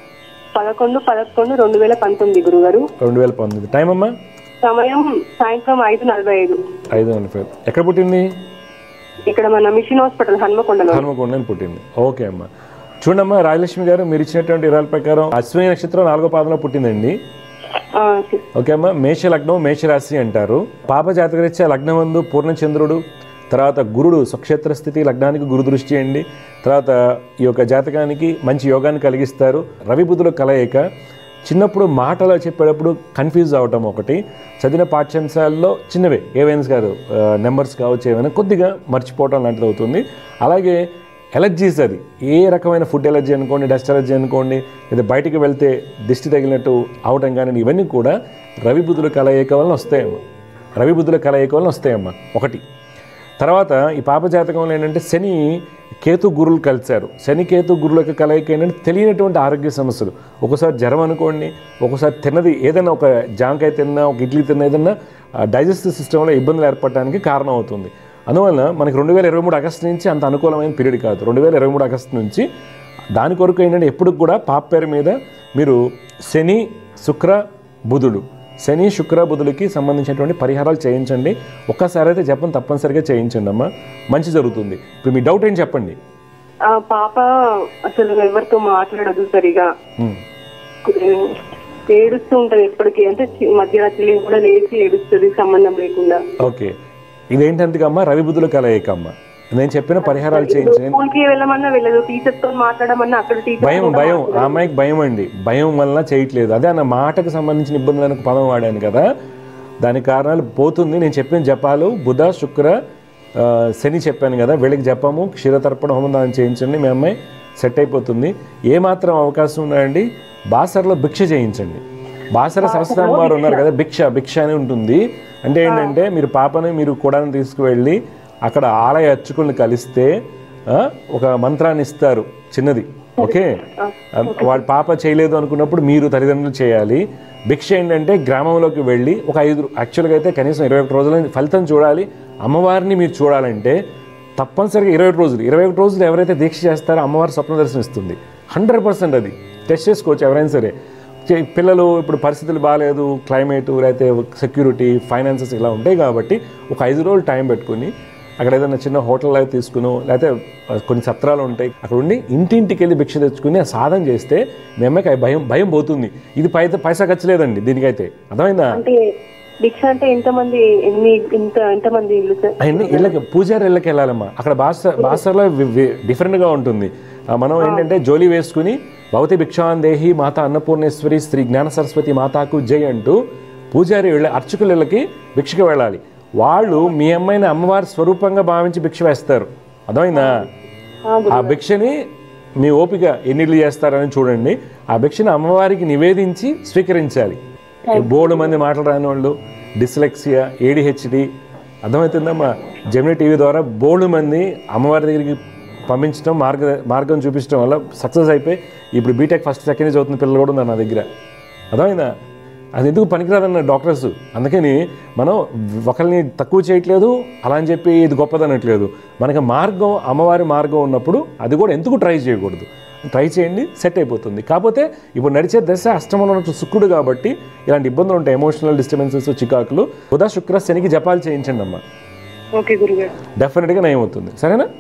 పదకొండు పదకొండు రెండు వేల పంతొమ్మిది గురుగారు రెండు వేల పంతొమ్మిది టైం అమ్మా సమయం సాయంత్రం ఐదు నలభై ఐదు ఐదు నలభై ఐదు. ఎక్కడ పుట్టింది ఇక్కడ మన మిషన్ హాస్పిటల్ హన్మకొండలో హనుమకొండని పుట్టింది ఓకే అమ్మా చూడమ్మా రాజలక్ష్మి గారు మీరు ఇచ్చినటువంటి వివరాల ప్రకారం అశ్విని నక్షత్రం నాలుగో పాదంలో పుట్టిందండి ఆ, ఓకే అమ్మా మేష లగ్నం మేషరాశి అంటారు పాప జాతకరీత్యా లగ్నమందు పూర్ణచంద్రుడు తర్వాత గురుడు స్వక్షేత్ర స్థితి లగ్నానికి గురు దృష్టి అండి తర్వాత ఈ యొక్క జాతకానికి మంచి యోగాన్ని కలిగిస్తారు రవి బుధుల కలయిక చిన్నప్పుడు మాటలు చెప్పేటప్పుడు కన్ఫ్యూజ్ అవటం ఒకటి చదివిన పాఠ్యాంశాల్లో చిన్నవే ఏవైనా గారు నెంబర్స్ కావచ్చు ఏమైనా కొద్దిగా మర్చిపోవటం లాంటిది అవుతుంది అలాగే ఎలర్జీస్ అది ఏ రకమైన ఫుడ్ ఎలర్జీ అనుకోండి డస్ట్ ఎలర్జీ అనుకోండి లేదా బయటికి వెళ్తే దిష్టి తగిలినట్టు అవటం కానీ ఇవన్నీ కూడా రవి బుద్ధుల కలయిక వలన వస్తాయమ్మా రవి బుద్ధుల కలయిక వలన వస్తాయమ్మా ఒకటి తర్వాత ఈ పాప జాతకంలో ఏంటంటే శని కేతు గురులు కలిశారు శని కేతు గురుల యొక్క కలయిక ఏంటంటే తెలియనటువంటి ఆరోగ్య సమస్యలు ఒకసారి జ్వరం అనుకోండి ఒకసారి తిన్నది ఏదైనా ఒక జాంకాయ తిన్నా ఒక ఇడ్లీ తిన్నా ఏదన్నా డైజెస్టివ్ సిస్టంలో ఇబ్బందులు ఏర్పడడానికి కారణం అవుతుంది అందువల్ల మనకి రెండు వేల ఇరవై మూడు ఆగస్టు నుంచి అంత అనుకూలమైన పీరియడ్ కాదు రెండు వేల ఇరవై మూడు ఆగస్టు నుంచి దాని కొరకు ఏంటంటే ఎప్పుడు కూడా పాప పేరు మీద మీరు శని శుక్ర బుధుడు శని శుక్ర బుధులకి సంబంధించినటువంటి పరిహారాలు చేయించండి ఒక్కసారి అయితే చెప్పని తప్పనిసరిగా చేయించండి అమ్మా మంచి జరుగుతుంది ఇప్పుడు మీ డౌట్ ఏంటి చెప్పండి ఆ పాప అసలు ఎవరితో మాట్లాడదు సరిగా ఉమ్. ఏడుస్తూ ఉంటది ఎప్పటికీ అంటే చి- మధ్యరాత్రి కూడా లేచి ఏడుస్తుంది సంబంధం లేకుండా ఓకే ఇదేంటంటే అమ్మా రవి బుధుల కలయిక అమ్మ నేను చెప్పిన పరిహారాలు చేయించండి స్కూల్ కి వెళ్ళమన్నా వెళ్ళదు టీచర్ తో మాట్లాడమన్నా అక్కడ టీచర్ భయం భయం ఆ అమ్మాయికి భయం అండి భయం వల్ల చేయట్లేదు అదే అన్న మాటకు సంబంధించిన ఇబ్బందులను పదం వాడాను కదా దాని కారణాలు పోతుంది నేను చెప్పిన జపాలు బుధ శుక్ర ఆ, శని చెప్పాను కదా వీళ్ళకి జపము క్షీరతర్పణ హోమం దాన్ని చేయించండి మీ అమ్మాయి సెట్ అయిపోతుంది ఏ మాత్రం అవకాశం ఉన్నాయండి బాసర్లో భిక్ష చేయించండి బాసర సరస్వతి వారు ఉన్నారు కదా భిక్ష భిక్ష అని ఉంటుంది అంటే ఏంటంటే మీరు పాపని మీరు కూడా తీసుకువెళ్ళి అక్కడ ఆలయ అర్చకుల్ని కలిస్తే ఆ, ఒక మంత్రాన్ని ఇస్తారు చిన్నది ఓకే ఆ, వాళ్ళ పాప చేయలేదు అనుకున్నప్పుడు మీరు తల్లిదండ్రులు చేయాలి భిక్ష ఏంటంటే గ్రామంలోకి వెళ్ళి ఒక ఐదు యాక్చువల్గా అయితే కనీసం ఇరవై ఒకటి రోజుల ఫలితం చూడాలి అమ్మవారిని మీరు చూడాలంటే తప్పనిసరిగా ఇరవై ఒకటి రోజులు ఇరవై ఒకటి రోజులు ఎవరైతే దీక్ష చేస్తారో అమ్మవారి స్వప్న దర్శనం ఇస్తుంది హండ్రెడ్ పర్సెంట్ అది టెస్ట్ చేసుకోవచ్చు ఎవరైనా సరే చే- పిల్లలు ఇప్పుడు పరిస్థితులు బాగాలేదు క్లైమేట్ లేకపోతే సెక్యూరిటీ ఫైనాన్సెస్ ఇలా ఉంటాయి కాబట్టి ఒక ఐదు రోజులు టైం పెట్టుకుని అక్కడ ఏదైనా చిన్న హోటల్ లాగా తీసుకును లేకపోతే కొన్ని సత్రాలు ఉంటాయి అక్కడ ఉండి ఇంటింటికి వెళ్ళి భిక్ష తెచ్చుకుని ఆ సాధన చేస్తే మీ అమ్మాయికి ఆ భయం భయం పోతుంది ఇది పై పైసా ఖర్చు లేదండి దీనికైతే అర్థమైందా అంటే భిక్ష అంటే ఎంతమంది ఎన్ని ఇంత ఎంతమంది ఇల్లు సార్ అవన్నీ ఇళ్ళకి పూజారి ఇళ్ళకి వెళ్ళాలమ్మా అక్కడ భాష భాషలో వి- వి- డిఫరెంట్గా ఉంటుంది ఆ, మనం ఏంటంటే జోలి వేసుకుని భవతి భిక్షాన్ దేహి మాత అన్నపూర్ణేశ్వరి శ్రీ జ్ఞాన సరస్వతి మాతాకు జై అంటూ పూజారి ఇళ్ళ అర్చకుల ఇళ్ళకి భిక్షకి వెళ్ళాలి వాళ్ళు మీ అమ్మాయిని అమ్మవారి స్వరూపంగా భావించి భిక్ష వేస్తారు అర్థమైందా ఆ భిక్షని మీ ఓపిక ఎన్నిళ్ళు చేస్తారని చూడండి ఆ భిక్షని అమ్మవారికి నివేదించి స్వీకరించాలి బోర్డు మంది మాటలు రాని వాళ్ళు డిస్లెక్సియా ఏడిహెచ్డి అర్థమవుతుందమ్మా జెమిని టీవీ ద్వారా బోర్డు మంది అమ్మవారి దగ్గరికి పంపించడం మార్గ మార్గం చూపించడం వల్ల సక్సెస్ అయిపోయి ఇప్పుడు బీటెక్ ఫస్ట్ సెకండ్ చదువుతున్న పిల్లలు కూడా ఉన్నారు నా దగ్గర అర్థమైందా అది ఎందుకు పనికిరాదన్న డాక్టర్స్ అందుకని మనం ఒకరిని తక్కువ చేయట్లేదు అలా అని చెప్పి ఇది గొప్పదనట్లేదు మనకి మార్గం అమ్మవారి మార్గం ఉన్నప్పుడు అది కూడా ఎందుకు ట్రై చేయకూడదు ట్రై చేయండి సెట్ అయిపోతుంది కాకపోతే ఇప్పుడు నడిచే దశ అష్టమంలో ఉన్న శుక్రుడు కాబట్టి ఇలాంటి ఇబ్బందులు ఉంటాయి ఎమోషనల్ డిస్టర్బెన్సెస్ చికాకులు బుధ శుక్ర శనికి జపాలు చేయించండి అమ్మా ఓకే గురుగారు డెఫినెట్గా నయం అవుతుంది సరేనా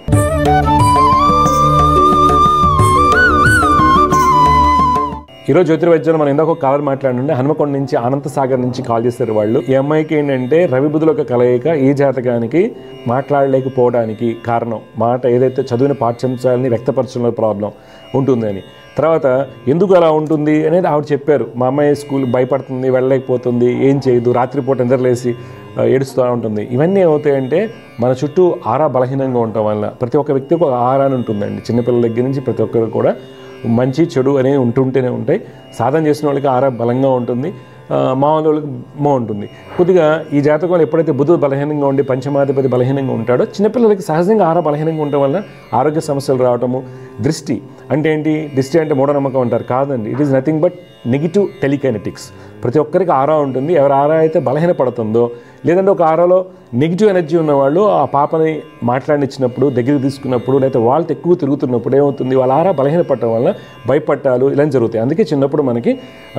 ఈరోజు జ్యోతిర్వైద్యంలో మనం ఇందాక ఒక కాలర్ మాట్లాడుండే హనుమకొండ నుంచి అనంత సాగర్ నుంచి కాల్ చేశారు వాళ్ళు ఈ అమ్మాయికి ఏంటంటే రవి బుధుల యొక్క కలయిక ఈ జాతకానికి మాట్లాడలేకపోవడానికి కారణం మాట ఏదైతే చదివిన పాఠ్యాంశాలని వ్యక్తపరచడంలో ప్రాబ్లం ఉంటుందని తర్వాత ఎందుకు అలా ఉంటుంది అనేది ఆవిడ చెప్పారు మా అమ్మాయి స్కూల్ భయపడుతుంది వెళ్ళలేకపోతుంది ఏం చేయదు రాత్రిపూట నిద్రలేసి ఆ, ఏడుస్తూ ఉంటుంది ఇవన్నీ ఏమవుతాయంటే మన చుట్టూ ఆరా బలహీనంగా ఉండటం వల్ల ప్రతి ఒక్క వ్యక్తికి ఒక ఆరా అని ఉంటుందండి చిన్నపిల్లల దగ్గర నుంచి ప్రతి ఒక్కరు కూడా మంచి చెడు అనేవి ఉంటుంటూనే ఉంటాయి సాధన చేసిన వాళ్ళకి ఆరా బలంగా ఉంటుంది ఆ, మామూలు వాళ్ళకి బాగుంటుంది కొద్దిగా ఈ జాతకంలో ఎప్పుడైతే బుధుడు బలహీనంగా ఉండి పంచమాధిపతి బలహీనంగా ఉంటాడో చిన్నపిల్లలకి సహజంగా ఆరా బలహీనంగా ఉండటం వల్ల ఆరోగ్య సమస్యలు రావటము దృష్టి అంటే ఏంటి దృష్టి అంటే మూఢనమ్మకం అంటారు కాదండి it is nothing but negative telekinetics ప్రతి ఒక్కరికి ఆరా ఉంటుంది ఎవరి ఆరా అయితే బలహీన పడుతుందో లేదంటే ఒక ఆరాలో నెగిటివ్ ఎనర్జీ ఉన్నవాళ్ళు ఆ పాపని మాట్లాడినిచ్చినప్పుడు దగ్గరికి తీసుకున్నప్పుడు లేకపోతే వాళ్ళతో ఎక్కువ తిరుగుతున్నప్పుడు ఏమవుతుంది వాళ్ళ ఆరా బలహీన పడటం వల్ల భయపట్టాలు ఇలా జరుగుతాయి అందుకే చిన్నప్పుడు మనకి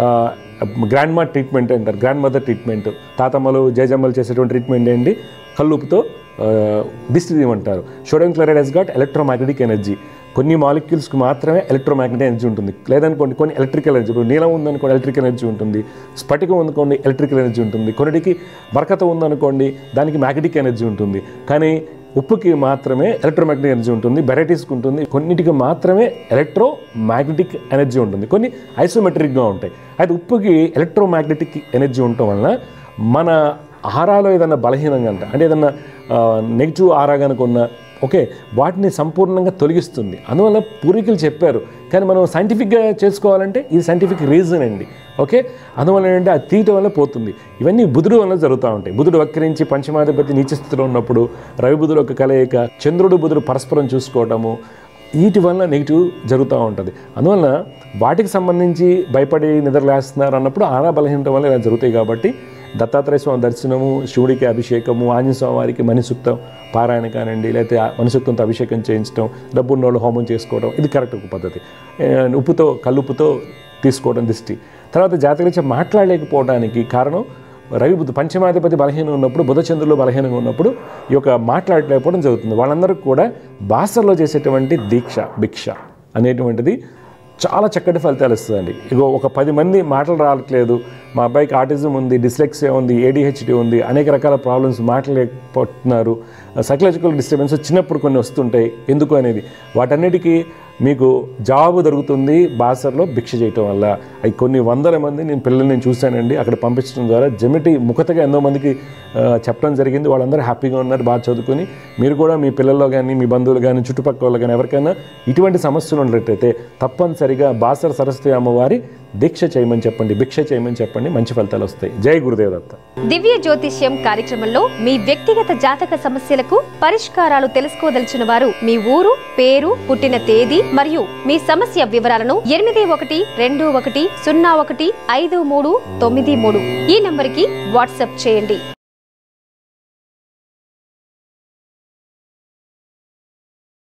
గ్రాండ్ మా ట్రీట్మెంట్ అంటారు గ్రాండ్ మదర్ ట్రీట్మెంట్ తాతమ్మలు జయజమ్మలు చేసేటువంటి ట్రీట్మెంట్ ఏంటి కల్లుపుతో దిష్టి తీయమంటారు sodium chloride has got electromagnetic energy కొన్ని మాలిక్యూల్స్కి మాత్రమే ఎలక్ట్రోమాగ్నెటిక్ ఎనర్జీ ఉంటుంది లేదనుకోండి కొన్ని ఎలక్ట్రికల్ ఎనర్జీ ఇప్పుడు నీలం ఉందనుకోండి ఎలక్ట్రికల్ ఎనర్జీ ఉంటుంది స్ఫటికం ఉందనుకోండి ఎలక్ట్రికల్ ఎనర్జీ ఉంటుంది కొన్నిటికి బరకత ఉందనుకోండి దానికి మ్యాగ్నెటిక్ ఎనర్జీ ఉంటుంది కానీ ఉప్పుకి మాత్రమే ఎలక్ట్రోమాగ్నెటిక్ ఎనర్జీ ఉంటుంది వెరైటీస్కి ఉంటుంది కొన్నిటికి మాత్రమే ఎలక్ట్రో మ్యాగ్నెటిక్ ఎనర్జీ ఉంటుంది కొన్ని ఐసోమెట్రిక్గా ఉంటాయి అయితే ఉప్పుకి ఎలక్ట్రోమాగ్నెటిక్ ఎనర్జీ ఉండటం వలన మన ఆహారాలో ఏదైనా బలహీనంగా అంట అంటే ఏదన్నా నెగిటివ్ ఆరా కనుక ఉన్న ఓకే వాటిని సంపూర్ణంగా తొలగిస్తుంది అందువల్ల పూర్వీకులు చెప్పారు కానీ మనం సైంటిఫిక్గా చేసుకోవాలంటే ఇది సైంటిఫిక్ రీజన్ అండి ఓకే అందువల్ల ఏంటంటే అది తీయటం వల్ల పోతుంది ఇవన్నీ బుధుడు వల్ల జరుగుతూ ఉంటాయి బుధుడు వక్రించి పంచమాధిపతి నీచ స్థితిలో ఉన్నప్పుడు రవి బుధుడు ఒక కలయిక చంద్రుడు బుధుడు పరస్పరం చూసుకోవటము వీటి వల్ల నెగిటివ్ జరుగుతూ ఉంటుంది అందువల్ల వాటికి సంబంధించి భయపడి నిద్రలేస్తున్నారు అన్నప్పుడు ఆరా బలహీనత వల్ల ఇలా జరుగుతాయి కాబట్టి దత్తాత్రేయ స్వామి దర్శనము శివుడికి అభిషేకము ఆంజనేయ స్వామి వారికి మణిసూక్తం పారాయణ కానివ్వండి లేకపోతే ఆ మణిసూక్తంతో అభిషేకం చేయించడం డబ్బున్నోళ్ళు హోమం చేసుకోవడం ఇది కరెక్ట్ ఒక పద్ధతి ఏ, ఉప్పుతో కల్లుప్పుతో తీసుకోవడం దిష్టి తర్వాత జాతకరీత్యా మాట్లాడలేకపోవడానికి కారణం రవి బుద్ధ పంచమాధిపతి బలహీనం ఉన్నప్పుడు బుధచంద్రులు బలహీనంగా ఉన్నప్పుడు ఈ యొక్క మాట్లాడలేకపోవడం జరుగుతుంది వాళ్ళందరికీ కూడా భాషల్లో చేసేటువంటి దీక్ష భిక్ష అనేటువంటిది చాలా చక్కటి ఫలితాలు ఇస్తుందండి ఇగో ఒక పది మంది మాటలు రావట్లేదు మా అబ్బాయికి ఆటిజం ఉంది డిస్లెక్సియా ఉంది ఏడిహెచ్డి ఉంది అనేక రకాల ప్రాబ్లమ్స్ మాట్లాడలేకపోతున్నారు సైకలాజికల్ డిస్టర్బెన్స్ చిన్నప్పుడు కొన్ని వస్తుంటాయి ఎందుకు అనేది వాటన్నిటికీ మీకు జవాబు దొరుకుతుంది బాసర్లో భిక్ష చేయటం వల్ల అవి కొన్ని వందల మంది నేను పిల్లల్ని నేను చూశానండి అక్కడ పంపించడం ద్వారా జమిటి ముఖతగా ఎంతో మందికి ఆ, చెప్పడం జరిగింది వాళ్ళందరూ హ్యాపీగా ఉన్నారు బాగా చదువుకొని మీరు కూడా మీ పిల్లల్లో కానీ మీ బంధువులు కానీ చుట్టుపక్కల వాళ్ళు కానీ ఎవరికైనా ఇటువంటి సమస్యలు ఉన్నట్లయితే తప్పనిసరిగా బాసర సరస్వతి అమ్మవారి దీక్ష చేయమని చెప్పండి భిక్ష చేయమని చెప్పండి మంచి ఫలితాలు వస్తాయి జై గురుదేవ్ దత్త దివ్య జ్యోతిష్యం కార్యక్రమంలో మీ వ్యక్తిగత జాతక సమస్యలకు పరిష్కారాలు తెలుసుకోదలిచిన వారు మీ ఊరు పేరు పుట్టిన తేదీ మరియు మీ సమస్య వివరాలను ఎనిమిది ఒకటి రెండు ఒకటి సున్నా ఒకటి ఐదు మూడు తొమ్మిది మూడు ఈ నంబరికి వాట్సాప్ చేయండి